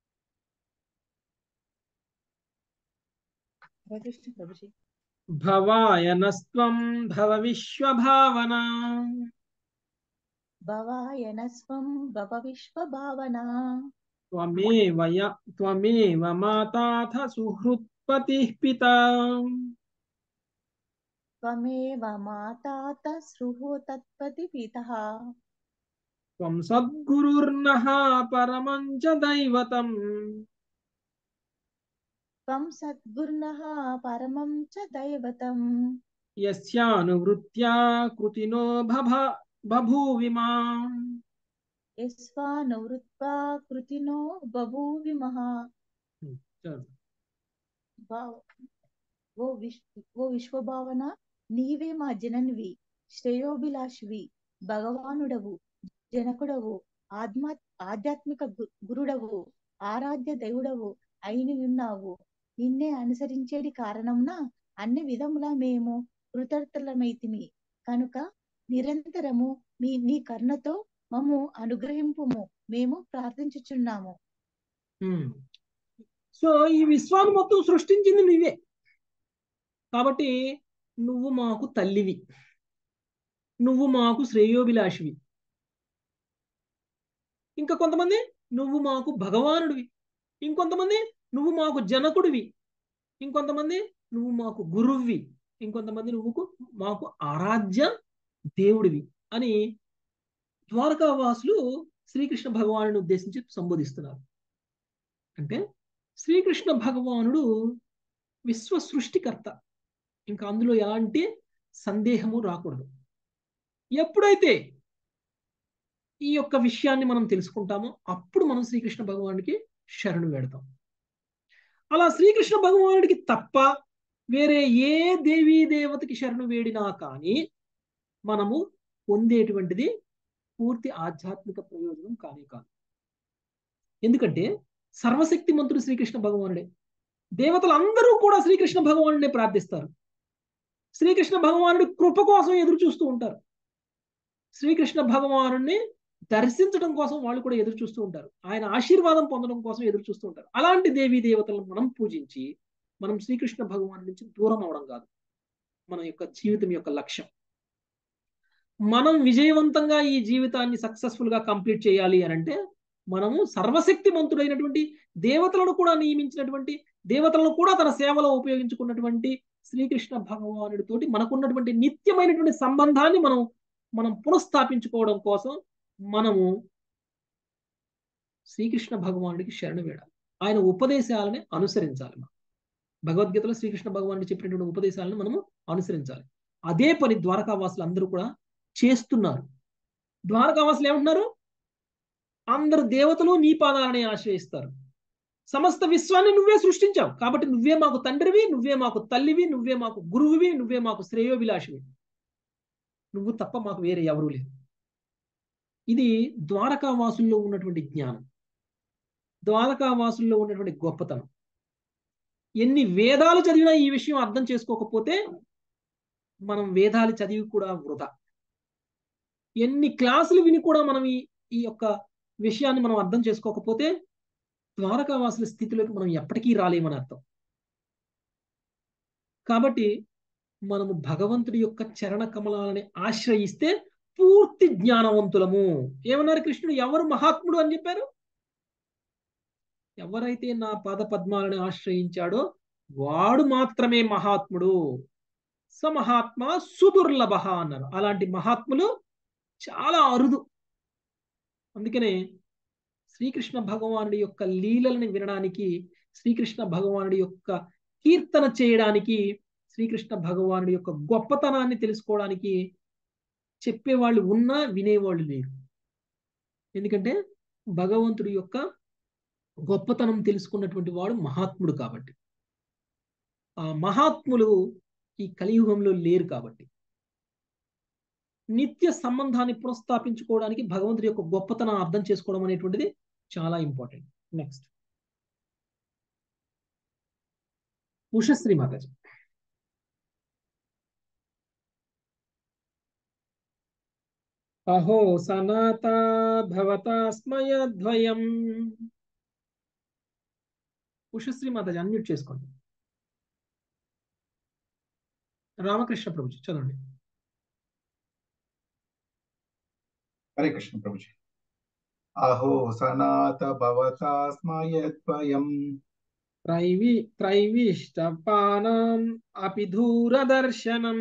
భవాయనస్త్వం భవ విశ్వభావనా భవాయనస్వం భవ విశ్వభావనా త్వమేవ య త్వమేవ మాతాథ సుహృత్పతిః పితా త్వమేవ మాతాత సృహో తత్పతి పితః త్వం సద్గురుర్నః పరమం చ దైవతం త్వం సద్గుర్నః పరమం చ దైవతం యస్యానువృత్యా కృతినో భభ బభూవిమా యస్వానువృత్వా కృతినో బభూవిమః చాలు. వావ్. ఓ విశ్ ఓ విశ్వభావన నీవే మా జననివి శ్రేయోభిలాషివి భగవానుడవు జనకుడవు ఆత్మా ఆధ్యాత్మిక గు- గురుడవు ఆరాధ్య దేవుడవు అయిని ఉన్నావు నిన్నే అనుసరించేది కారణమున అన్ని విధములా మేము కృతజ్ఞతలమైతిమి కనుక నిరంతరము మీ నీ కరుణతో మమ్ము అనుగ్రహింపుము మేము ప్రార్థించుచున్నాము ఉమ్. సో ఈ విశ్వాన్ని మొత్తం సృష్టించింది నువ్వే కాబట్టి నువ్వు మాకు తల్లివి నువ్వు మాకు శ్రేయోభిలాషివి ఇంకా కొంతమంది నువ్వు మాకు భగవానుడివి ఇంకొంతమంది నువ్వు మాకు జనకుడివి ఇంకొంతమంది నువ్వు మాకు గురువువి ఇంకొంతమంది నువ్వు మాకు ఆరాధ్య దేవుడివి అని ద్వారకావాసులు శ్రీకృష్ణ భగవానుని ఉద్దేశించి సంబోధిస్తున్నారు అంటే శ్రీకృష్ణ భగవానుడు విశ్వ సృష్టికర్త ఇంకా అందులో ఎలాంటి సందేహము రాకూడదు ఎప్పుడైతే ఈ యొక్క విషయాన్ని మనం తెలుసుకుంటామో అప్పుడు మనం శ్రీకృష్ణ భగవానుడికి శరణు వేడతాం అలా శ్రీకృష్ణ భగవానుడికి తప్ప వేరే ఏ దేవీ దేవతకి శరణు వేడినా కానీ మనము పొందేటువంటిది పూర్తి ఆధ్యాత్మిక ప్రయోజనం కానే కాదు ఎందుకంటే సర్వశక్తి మంత్రుడు శ్రీకృష్ణ భగవానుడే దేవతలు అందరూ కూడా శ్రీకృష్ణ భగవానుడే ప్రార్థిస్తారు శ్రీకృష్ణ భగవానుడి కృప కోసం ఎదురు చూస్తూ ఉంటారు శ్రీకృష్ణ భగవానుడిని దర్శించడం కోసం వాళ్ళు కూడా ఎదురు చూస్తూ ఉంటారు ఆయన ఆశీర్వాదం పొందడం కోసం ఎదురు చూస్తూ ఉంటారు అలాంటి దేవీ దేవతలను మనం పూజించి మనం శ్రీకృష్ణ భగవాను నుంచి దూరం అవడం కాదు మన యొక్క జీవితం యొక్క లక్ష్యం మనం విజయవంతంగా ఈ జీవితాన్ని సక్సెస్ఫుల్ గా కంప్లీట్ చేయాలి అని అంటే మనము సర్వశక్తి మంతుడైనటువంటి దేవతలను కూడా నియమించినటువంటి దేవతలను కూడా తన సేవలో ఉపయోగించుకున్నటువంటి శ్రీకృష్ణ భగవానుడితోటి మనకున్నటువంటి నిత్యమైనటువంటి సంబంధాన్ని మనం మనం పునఃస్థాపించుకోవడం కోసం మనము శ్రీకృష్ణ భగవానుడికి శరణు వేడాలి ఆయన ఉపదేశాలని అనుసరించాలి మనం భగవద్గీతలో శ్రీకృష్ణ భగవానుడు చెప్పినటువంటి ఉపదేశాలను మనము అనుసరించాలి అదే పని ద్వారకావాసులు అందరూ కూడా చేస్తున్నారు ద్వారకావాసులు ఏమంటున్నారు అందరు దేవతలు నీ పాదాలని ఆశ్రయిస్తారు సమస్త విశ్వాన్ని నువ్వే సృష్టించావు కాబట్టి నువ్వే మాకు తండ్రివి నువ్వే మాకు తల్లివి నువ్వే మాకు గురువువి నువ్వే మాకు శ్రేయోభిలాషివి నువ్వు తప్ప మాకు వేరే ఎవరూ లేదు ఇది ద్వారకావాసుల్లో ఉన్నటువంటి జ్ఞానం ద్వారకావాసుల్లో ఉన్నటువంటి గొప్పతనం ఎన్ని వేదాలు చదివినా ఈ విషయం అర్థం చేసుకోకపోతే మనం వేదాలు చదివి కూడా వృధా ఎన్ని క్లాసులు విని కూడా మనం ఈ ఈ యొక్క విషయాన్ని మనం అర్థం చేసుకోకపోతే ద్వారకావాసుల స్థితిలోకి మనం ఎప్పటికీ రాలేమని అర్థం కాబట్టి మనము భగవంతుడి యొక్క చరణ కమలాలని ఆశ్రయిస్తే పూర్తి జ్ఞానవంతులము ఏమన్నారు కృష్ణుడు ఎవరు మహాత్ముడు అని చెప్పారు ఎవరైతే నా పాద పద్మాలను ఆశ్రయించాడో వాడు మాత్రమే మహాత్ముడు స మహాత్మ సుదుర్లభ అన్నారు అలాంటి మహాత్ములు చాలా అరుదు అందుకనే శ్రీకృష్ణ భగవానుడి యొక్క లీలల్ని వినడానికి శ్రీకృష్ణ భగవానుడి యొక్క కీర్తన చేయడానికి శ్రీకృష్ణ భగవానుడి యొక్క గొప్పతనాన్ని తెలుసుకోవడానికి చెప్పేవాళ్ళు ఉన్నా వినేవాళ్ళు లేరు ఎందుకంటే భగవంతుడి యొక్క గొప్పతనం తెలుసుకున్నటువంటి వాడు మహాత్ముడు కాబట్టి ఆ మహాత్ములు ఈ కలియుగంలో లేరు కాబట్టి నిత్య సంబంధాన్ని పునఃస్థాపించుకోవడానికి భగవంతుడి యొక్క గొప్పతనం అర్థం చేసుకోవడం అనేటువంటిది చాలా ఇంపార్టెంట్ నెక్స్ట్ ఉషశ్రీ మాతాజీ అహో సనాత భవతాస్మయద్వయం ఉషశ్రీ మాతాజీ అన్మ్యూట్ చేసుకోండి రామకృష్ణ ప్రభుజీ చదవండి హరే కృష్ణ ప్రభుజీ అహో సనాత భవతాస్మయద్వయం త్రైవి త్రైవిష్టపానాం అపి దూరదర్శనం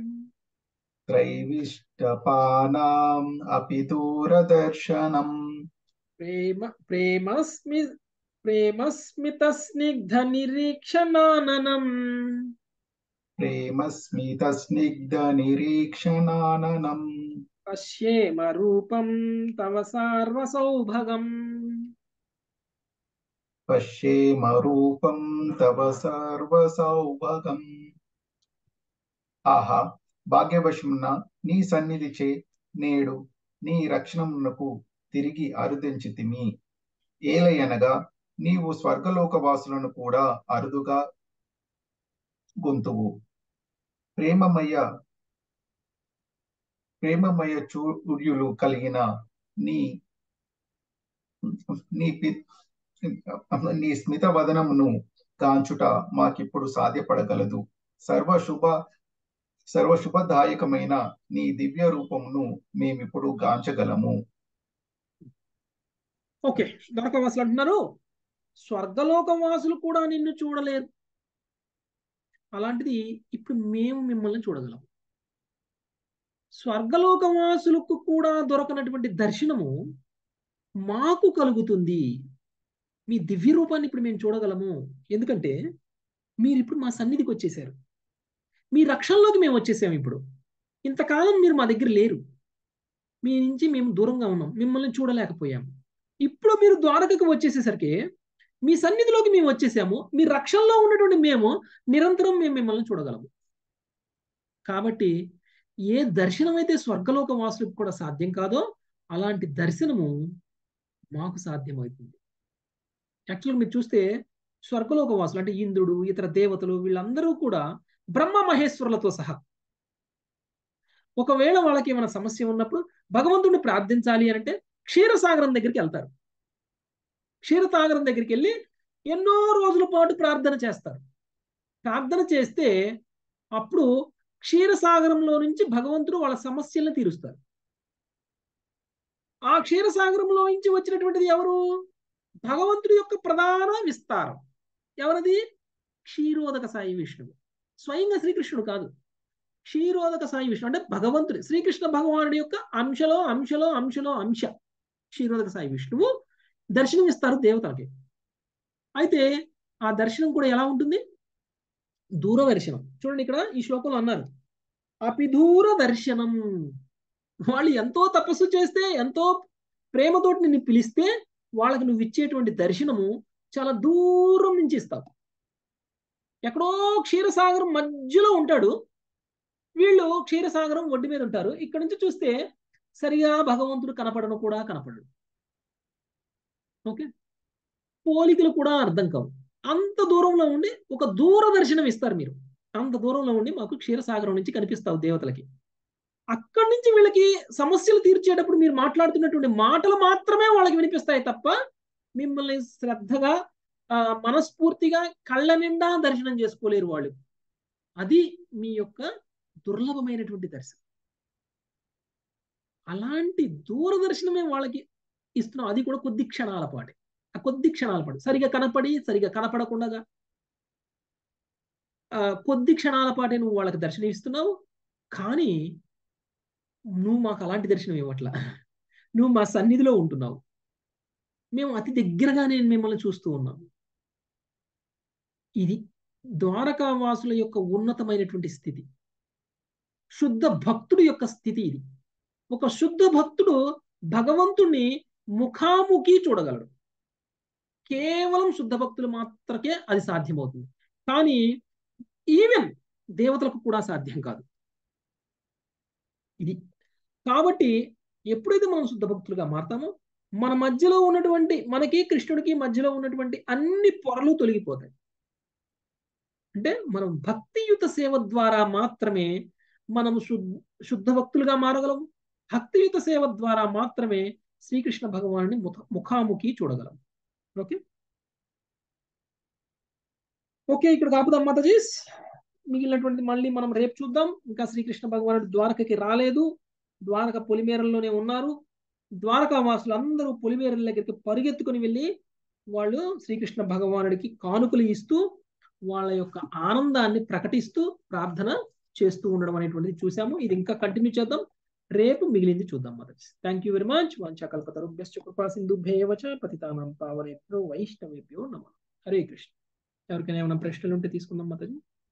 త్రైవిష్టపానాం అపి దూరదర్శనం ప్రేమ ప్రేమస్మి ప్రేమస్మిత స్నిగ్ధ నిరీక్షణాననం ప్రేమస్మిత స్నిగ్ధ నిరీక్షణాననం పశ్యేమ రూపం తవ సార్వసౌభగం పశ్యేమ రూపం తవ సర్వసౌభగం ఆహా భాగ్యవశమున నీ సన్నిధిచే నేడు నీ రక్షణమునకు తిరిగి అరుదించితిమి ఏలయనగా నీవు స్వర్గలోక వాసులను కూడా అరుదుగా గొంతువు ప్రేమమయ ప్రేమమయ చూర్యులు కలిగిన నీ నీ పి నీ స్మిత వదనమును కాంచుట మాకిప్పుడు సాధ్యపడగలదు సర్వశుభ సర్వశుభదాయకమైన నీ దివ్య రూపమును మేమిప్పుడు గాంచగలము ఓకే ద్వారకావాసులు అంటున్నారు స్వర్గలోకవాసులు కూడా నిన్ను చూడలేరు అలాంటిది ఇప్పుడు మేము మిమ్మల్ని చూడగలం స్వర్గలోకవాసులకు కూడా దొరకనటువంటి దర్శనము మాకు కలుగుతుంది మీ దివ్య రూపాన్ని ఇప్పుడు మేము చూడగలము ఎందుకంటే మీరు ఇప్పుడు మా సన్నిధికి వచ్చేసారు మీ రక్షణలోకి మేము వచ్చేసాము ఇప్పుడు ఇంతకాలం మీరు మా దగ్గర లేరు మీ నుంచి మేము దూరంగా ఉన్నాం మిమ్మల్ని చూడలేకపోయాము ఇప్పుడు మీరు ద్వారకకు వచ్చేసేసరికి మీ సన్నిధిలోకి మేము వచ్చేసాము మీ రక్షణలో ఉన్నటువంటి మేము నిరంతరం మేము మిమ్మల్ని చూడగలము కాబట్టి ఏ దర్శనం అయితే స్వర్గలోక వాసులకు కూడా సాధ్యం కాదో అలాంటి దర్శనము మాకు సాధ్యమవుతుంది యాక్చువల్గా మీరు చూస్తే స్వర్గలోక వాసులు అంటే ఇంద్రుడు ఇతర దేవతలు వీళ్ళందరూ కూడా బ్రహ్మ మహేశ్వరులతో సహా ఒకవేళ వాళ్ళకి ఏమైనా సమస్య ఉన్నప్పుడు భగవంతుడిని ప్రార్థించాలి అంటే క్షీరసాగరం దగ్గరికి వెళ్తారు క్షీరసాగరం దగ్గరికి వెళ్ళి ఎన్నో రోజుల పాటు ప్రార్థన చేస్తారు ప్రార్థన చేస్తే అప్పుడు క్షీరసాగరంలో నుంచి భగవంతుడు వాళ్ళ సమస్యలను తీరుస్తారు ఆ క్షీరసాగరంలో నుంచి వచ్చినటువంటిది ఎవరు భగవంతుడి యొక్క ప్రధాన విస్తారం ఎవరది క్షీరోదక సాయి విష్ణువు స్వయంగా శ్రీకృష్ణుడు కాదు క్షీరోదక సాయి విష్ణు అంటే భగవంతుడి శ్రీకృష్ణ భగవానుడి యొక్క అంశలో అంశలో అంశలో అంశ క్షీరోదక సాయి విష్ణువు దర్శనం ఇస్తారు దేవతలకి అయితే ఆ దర్శనం కూడా ఎలా ఉంటుంది దూర దర్శనం చూడండి ఇక్కడ ఈ శ్లోకంలో అన్నారు అపి దూర దర్శనం వాళ్ళు ఎంతో తపస్సు చేస్తే ఎంతో ప్రేమతోటి నిన్ను పిలిస్తే వాళ్ళకి నువ్వు ఇచ్చేటువంటి దర్శనము చాలా దూరం నుంచి ఇస్తావు ఎక్కడో క్షీరసాగరం మధ్యలో ఉంటాడు వీళ్ళు క్షీరసాగరం ఒడ్డు మీద ఉంటారు ఇక్కడ నుంచి చూస్తే సరిగా భగవంతుడు కనపడను కూడా కనపడడు ఓకే పోలికలు కూడా అర్థం కావు అంత దూరంలో ఉండి ఒక దూర దర్శనం ఇస్తారు మీరు అంత దూరంలో ఉండి మాకు క్షీరసాగరం నుంచి కనిపిస్తావు దేవతలకి అక్కడి నుంచి వీళ్ళకి సమస్యలు తీర్చేటప్పుడు మీరు మాట్లాడుతున్నటువంటి మాటలు మాత్రమే వాళ్ళకి వినిపిస్తాయి తప్ప మిమ్మల్ని శ్రద్ధగా మనస్ఫూర్తిగా కళ్ళ నిండా దర్శనం చేసుకోలేరు వాళ్ళు అది మీ యొక్క దుర్లభమైనటువంటి దర్శనం అలాంటి దూరదర్శనమే వాళ్ళకి ఇస్తున్నాం అది కూడా కొద్ది క్షణాల పాటు ఆ కొద్ది క్షణాల పాటు సరిగా కనపడి సరిగా కనపడకుండా కొద్ది క్షణాల పాటే నువ్వు వాళ్ళకి దర్శనం ఇస్తున్నావు కానీ నువ్వు మాకు అలాంటి దర్శనం ఇవ్వట్లా నువ్వు మా సన్నిధిలో ఉంటున్నావు మేము అతి దగ్గరగా నేను మిమ్మల్ని చూస్తూ ఉన్నాం ఇది ద్వారకావాసుల యొక్క ఉన్నతమైనటువంటి స్థితి శుద్ధ భక్తుడు యొక్క స్థితి ఇది ఒక శుద్ధ భక్తుడు భగవంతుణ్ణి ముఖాముఖి చూడగలడు కేవలం శుద్ధ భక్తులు మాత్రకే అది సాధ్యమవుతుంది కానీ ఈవెన్ దేవతలకు కూడా సాధ్యం కాదు ఇది కాబట్టి ఎప్పుడైతే మనం శుద్ధ భక్తులుగా మారతామో మన మధ్యలో ఉన్నటువంటి మనకి కృష్ణుడికి మధ్యలో ఉన్నటువంటి అన్ని పొరలు తొలగిపోతాయి అంటే మనం భక్తియుత సేవ ద్వారా మాత్రమే మనము శుద్ధ భక్తులుగా మారగలం భక్తియుత సేవ ద్వారా మాత్రమే శ్రీకృష్ణ భగవాను ముఖాముఖి చూడగలం ఓకే ఓకే ఇక్కడ కాపుదాం మాతాజీస్ మిగిలినటువంటి మళ్ళీ మనం రేపు చూద్దాం ఇంకా శ్రీకృష్ణ భగవానుడు ద్వారకకి రాలేదు ద్వారక పొలిమేరల్లోనే ఉన్నారు ద్వారకా వాసులు అందరూ పొలిమేరల దగ్గరికి పరిగెత్తుకుని వెళ్ళి వాళ్ళు శ్రీకృష్ణ భగవానుడికి కానుకలు ఇస్తూ వాళ్ళ యొక్క ఆనందాన్ని ప్రకటిస్తూ ప్రార్థన చేస్తూ ఉండడం అనేటువంటిది చూసాము ఇది ఇంకా కంటిన్యూ చేద్దాం రేపు మిగిలింది చూద్దాం mothers thank you very much వంచకల్పతరుభ్యశ్చ కృపా సింధుభ్యేవచ పతితానం పావనేభ్యో వైష్ణవేభ్యో నమ హరే కృష్ణ ఎవరికైనా ఏమైనా ప్రశ్నలు ఉంటే తీసుకుందాం మాతాజీ